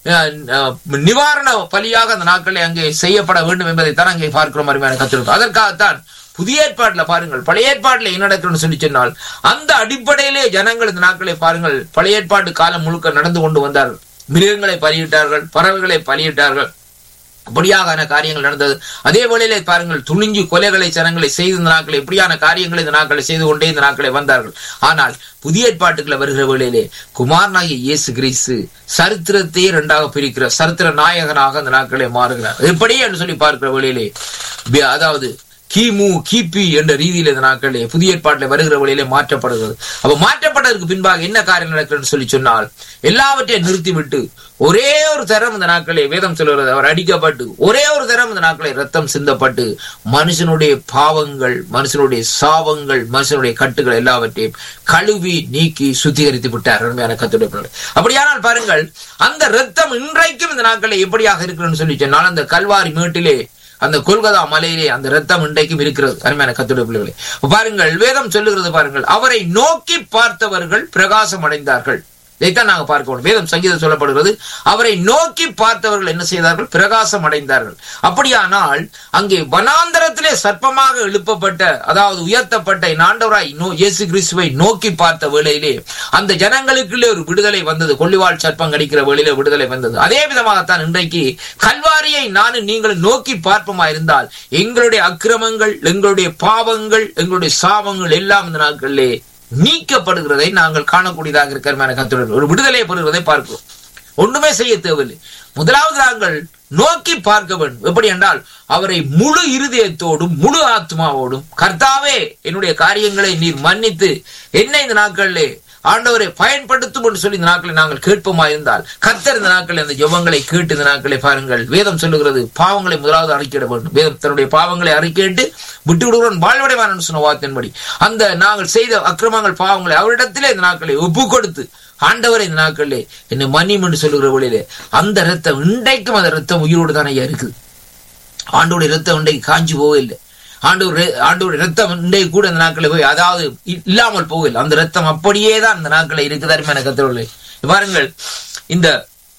நிவாரண பலியாக அந்த நாட்களை அங்கே செய்யப்பட வேண்டும் என்பதை தான் அங்கே பார்க்கிறோம் அருமையான கத்திருக்கோம் அதற்காகத்தான் புதிய ஏற்பாட்டுல பாருங்கள் பழைய ஏற்பாட்டுல என்ன நடக்குன்னு சொல்லி சொன்னால் அந்த அடிப்படையிலே ஜனங்கள் இந்த நாட்களை பாருங்கள் பழைய ஏற்பாட்டு காலம் முழுக்க நடந்து கொண்டு வந்தார்கள் மிருகங்களை பலியிட்டார்கள் பறவைகளை பலியிட்டார்கள் அப்படியாக காரியங்கள் நடந்தது அதே வேளையிலே பாருங்கள் துணிஞ்சு கொலைகளை ஜனங்களை செய்த இந்த நாட்களை எப்படியான காரியங்களை இந்த நாட்களை செய்து கொண்டே இந்த நாட்களை வந்தார்கள் ஆனால் புதிய ஏற்பாட்டுக்குள்ள வருகிற வேளையிலே குமாரனாகிய இயேசு கிறிஸ்து சரித்திரத்தையே இரண்டாக பிரிக்கிற சரித்திர நாயகனாக அந்த நாட்களை மாறுகிறார் எப்படி என்று சொல்லி பார்க்கிற வேளையிலே அதாவது கிமு கிபி என்ற ரீதியில் இந்த நாட்களே புதிய ஏற்பாட்டில் வருகிற வழியிலே மாற்றப்படுகிறது அப்ப மாற்றப்பட்டதற்கு பின்பாக என்ன காரியம் நடக்கிறது சொல்லி சொன்னால் எல்லாவற்றையும் நிறுத்திவிட்டு ஒரே ஒரு தரம் இந்த நாட்களே வேதம் சொல்கிறது அவர் அடிக்கப்பட்டு ஒரே ஒரு தரம் இந்த நாட்களை ரத்தம் சிந்தப்பட்டு மனுஷனுடைய பாவங்கள் மனுஷனுடைய சாவங்கள் மனுஷனுடைய கட்டுகள் எல்லாவற்றையும் கழுவி நீக்கி சுத்திகரித்து விட்டார் அருமையான கத்துடைய அப்படியானால் பாருங்கள் அந்த ரத்தம் இன்றைக்கும் இந்த நாட்களை எப்படியாக இருக்கிறன்னு சொல்லி சொன்னால் அந்த கல்வாரி மேட்டிலே அந்த கொல்கதா மலையிலே அந்த ரத்தம் இன்றைக்கும் இருக்கிறது அருமையான கத்துடைய பிள்ளைகளே பாருங்கள் வேதம் சொல்லுகிறது பாருங்கள் அவரை நோக்கி பார்த்தவர்கள் பிரகாசம் அடைந்தார்கள் இதைத்தான் நாங்க பார்க்கணும் வேதம் சங்கீதம் சொல்லப்படுகிறது அவரை நோக்கி பார்த்தவர்கள் என்ன செய்தார்கள் பிரகாசம் அடைந்தார்கள் அப்படியானால் அங்கே வனாந்தரத்திலே சர்ப்பமாக எழுப்பப்பட்ட அதாவது உயர்த்தப்பட்ட ஆண்டவராய் நோ இயேசு கிறிஸ்துவை நோக்கி பார்த்த வேளையிலே அந்த ஜனங்களுக்குள்ளே ஒரு விடுதலை வந்தது கொள்ளிவாள் சர்ப்பம் கடிக்கிற வேளையிலே விடுதலை வந்தது அதே விதமாகத்தான் இன்றைக்கு கல்வாரியை நானும் நீங்கள் நோக்கி பார்ப்போமா இருந்தால் எங்களுடைய அக்கிரமங்கள் எங்களுடைய பாவங்கள் எங்களுடைய சாபங்கள் எல்லாம் இந்த நாட்களிலே நீக்கப்படுகிறதை நாங்கள் காணக்கூடியதாக இருக்கிற கத்துடன் ஒரு விடுதலை பெறுகிறதை பார்க்கிறோம் ஒன்றுமே செய்ய தேவையில்லை முதலாவது நாங்கள் நோக்கி பார்க்க வேண்டும் எப்படி என்றால் அவரை முழு இருதயத்தோடும் முழு ஆத்மாவோடும் கர்த்தாவே என்னுடைய காரியங்களை நீர் மன்னித்து என்ன இந்த நாட்களிலே ஆண்டவரை பயன்படுத்தும் என்று சொல்லி இந்த நாட்களை நாங்கள் கேட்போமா இருந்தால் கர்த்தர் இந்த நாட்களை அந்த ஜபங்களை கேட்டு இந்த நாட்களை பாருங்கள் வேதம் சொல்லுகிறது பாவங்களை முதலாவது அறிக்கையிட வேண்டும் வேதம் தன்னுடைய பாவங்களை அறிக்கையிட்டு விட்டு விடுகிறோம் வாழ்வடைவான் சொன்ன வார்த்தையின்படி அந்த நாங்கள் செய்த அக்கிரமங்கள் பாவங்களை அவரிடத்திலே இந்த நாட்களை ஒப்பு கொடுத்து ஆண்டவரை இந்த நாட்களிலே என்னை மன்னியும் என்று சொல்லுகிற வழியிலே அந்த ரத்தம் இன்றைக்கும் அந்த ரத்தம் உயிரோடு தானே இருக்குது ஆண்டோடைய ரத்தம் இன்றைக்கு காஞ்சி போகவில்லை ஆண்டவர் ஆண்டவர் ரத்தம் இன்றைக்கு கூட இந்த நாட்களில் போய் அதாவது இல்லாமல் போகல அந்த ரத்தம் அப்படியே தான் இந்த நாட்களில் இருக்குது அருமையான கத்தவர்களே பாருங்கள் இந்த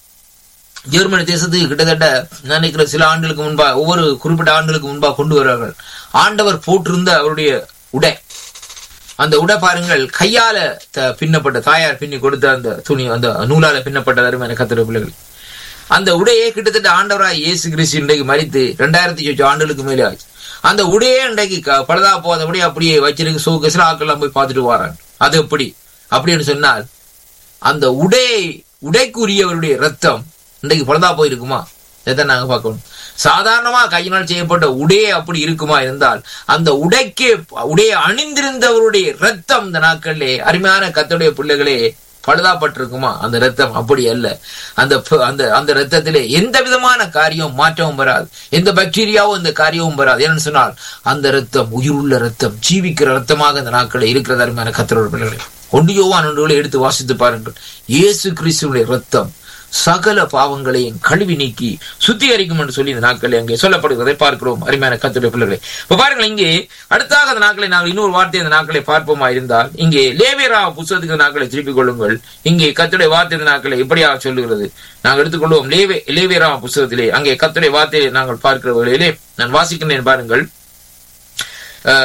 ஜெர்மனி தேசத்துக்கு கிட்டத்தட்ட நினைக்கிற சில ஆண்டுகளுக்கு முன்பா ஒவ்வொரு குறிப்பிட்ட ஆண்டுகளுக்கு முன்பா கொண்டு வருவார்கள் ஆண்டவர் போட்டிருந்த அவருடைய உடை அந்த உடை பாருங்கள் கையால பின்னப்பட்ட தாயார் பின்னி கொடுத்த அந்த துணி அந்த நூலால பின்னப்பட்ட அருமையான கத்திர பிள்ளைகள் அந்த உடையே கிட்டத்தட்ட ஆண்டவராய் இயேசு கிறிஸ்து இன்றைக்கு மறித்து ரெண்டாயிரத்தி சொச்சு ஆண்டுகளுக்கு மேலே ஆச்சு அந்த உடையே இன்றைக்கு பழுதா போதபடி அப்படியே வச்சிருக்கு சோக சில ஆக்கெல்லாம் போய் பார்த்துட்டு வராங்க அது எப்படி அப்படின்னு சொன்னால் அந்த உடை உடைக்குரியவருடைய ரத்தம் இன்றைக்கு பழுதா போயிருக்குமா இதைத்தான் நாங்க பார்க்கணும் சாதாரணமா கையினால் செய்யப்பட்ட உடையே அப்படி இருக்குமா இருந்தால் அந்த உடைக்கு உடைய அணிந்திருந்தவருடைய ரத்தம் இந்த நாட்களிலே அருமையான கத்துடைய பிள்ளைகளே பழுதாப்பட்டிருக்குமா அந்த ரத்தம் அப்படி அல்ல அந்த அந்த அந்த ரத்தத்திலே எந்த விதமான காரியம் மாற்றமும் வராது எந்த பாக்டீரியாவும் இந்த காரியமும் வராது ஏன்னு சொன்னால் அந்த ரத்தம் உயிருள்ள ரத்தம் ஜீவிக்கிற ரத்தமாக இந்த நாட்களில் இருக்கிற அருமையான கத்திரோட பிள்ளைகளே ஒன்றியோவான் ஒன்றுகளை எடுத்து வாசித்து பாருங்கள் இயேசு கிறிஸ்துடைய ரத்தம் சகல பாவங்களையும் கழுவி நீக்கி சுத்திகரிக்கும் என்று சொல்லி இந்த நாட்களில் அங்கே சொல்லப்படுவதை பார்க்கிறோம் அருமையான கத்துடைய பிள்ளைகளை இப்ப பாருங்கள் இங்கே அடுத்தாக அந்த நாட்களை நாங்கள் இன்னொரு வார்த்தை அந்த நாட்களை பார்ப்போமா இருந்தால் இங்கே லேவியரா புத்தகத்துக்கு நாட்களை திருப்பிக் கொள்ளுங்கள் இங்கே கத்துடைய வார்த்தை இந்த நாட்களை எப்படியாக சொல்லுகிறது நாங்கள் எடுத்துக்கொள்வோம் லேவே லேவியரா புத்தகத்திலே அங்கே கத்துடைய வார்த்தையை நாங்கள் பார்க்கிற வேளையிலே நான் வாசிக்கின்றேன் பாருங்கள்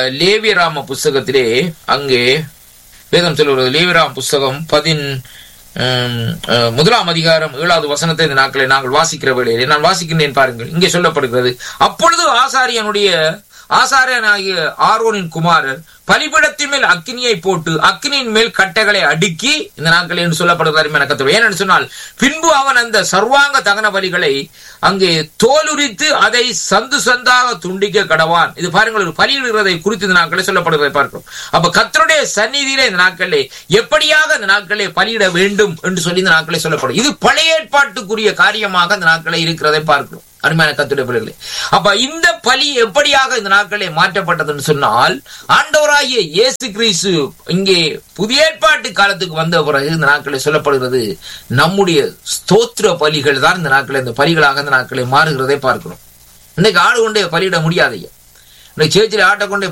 லேவியராம புஸ்தகத்திலே அங்கே வேதம் சொல்லுகிறது லேவிராம் புஸ்தகம் பதின் உம், அஹ், முதலாம் அதிகாரம் ஏழாவது வசனத்தை இந்த நாட்களை நாங்கள் வாசிக்கிற வேளையிலே நான் வாசிக்கின்றேன் பாருங்கள் இங்கே சொல்லப்படுகிறது அப்பொழுது ஆசாரியனுடைய ஆசாரியனாகிய ஆரோனின் குமாரர் பலிபீடத்தின் மேல் அக்கினியை போட்டு அக்கினியின் மேல் கட்டைகளை அடுக்கி இந்த நாட்கள் என்று சொல்லப்படுகிறது என கத்துவோம் ஏனென்று சொன்னால் பின்பு அவன் அந்த சர்வாங்க தகன பலிகளை அங்கே தோலுரித்து அதை சந்து சந்தாக துண்டிக்க கடவான் இது பாருங்கள் ஒரு பலியிடுகிறதை குறித்து இந்த நாட்களை சொல்லப்படுவதை பார்க்கிறோம் அப்ப கத்தருடைய சந்நிதியிலே இந்த நாட்களே எப்படியாக இந்த நாட்களே பலியிட வேண்டும் என்று சொல்லி இந்த நாட்களே சொல்லப்படும் இது பழைய ஏற்பாட்டுக்குரிய காரியமாக இந்த நாட்களே இருக்கிறதை பார்க்கிறோம் அருமையான கத்துடைய பிள்ளைகளே அப்ப இந்த பலி எப்படியாக இந்த நாட்களே மாற்றப்பட்டதுன்னு சொன்னால் ஆண்டவராகிய இயேசு கிறிஸ்து இங்கே புதிய ஏற்பாட்டு காலத்துக்கு வந்த பிறகு இந்த நாட்களே சொல்லப்படுகிறது நம்முடைய ஸ்தோத்திர பலிகள் தான் இந்த நாட்களே இந்த பலிகளாக இந்த நாட்களே மாறுகிறதை பார்க்கிறோம் இன்னைக்கு ஆடு கொண்டே பலியிட முடியாது ஐயா இன்னைக்கு சேர்ச்சியில் ஆட்டை கொண்டே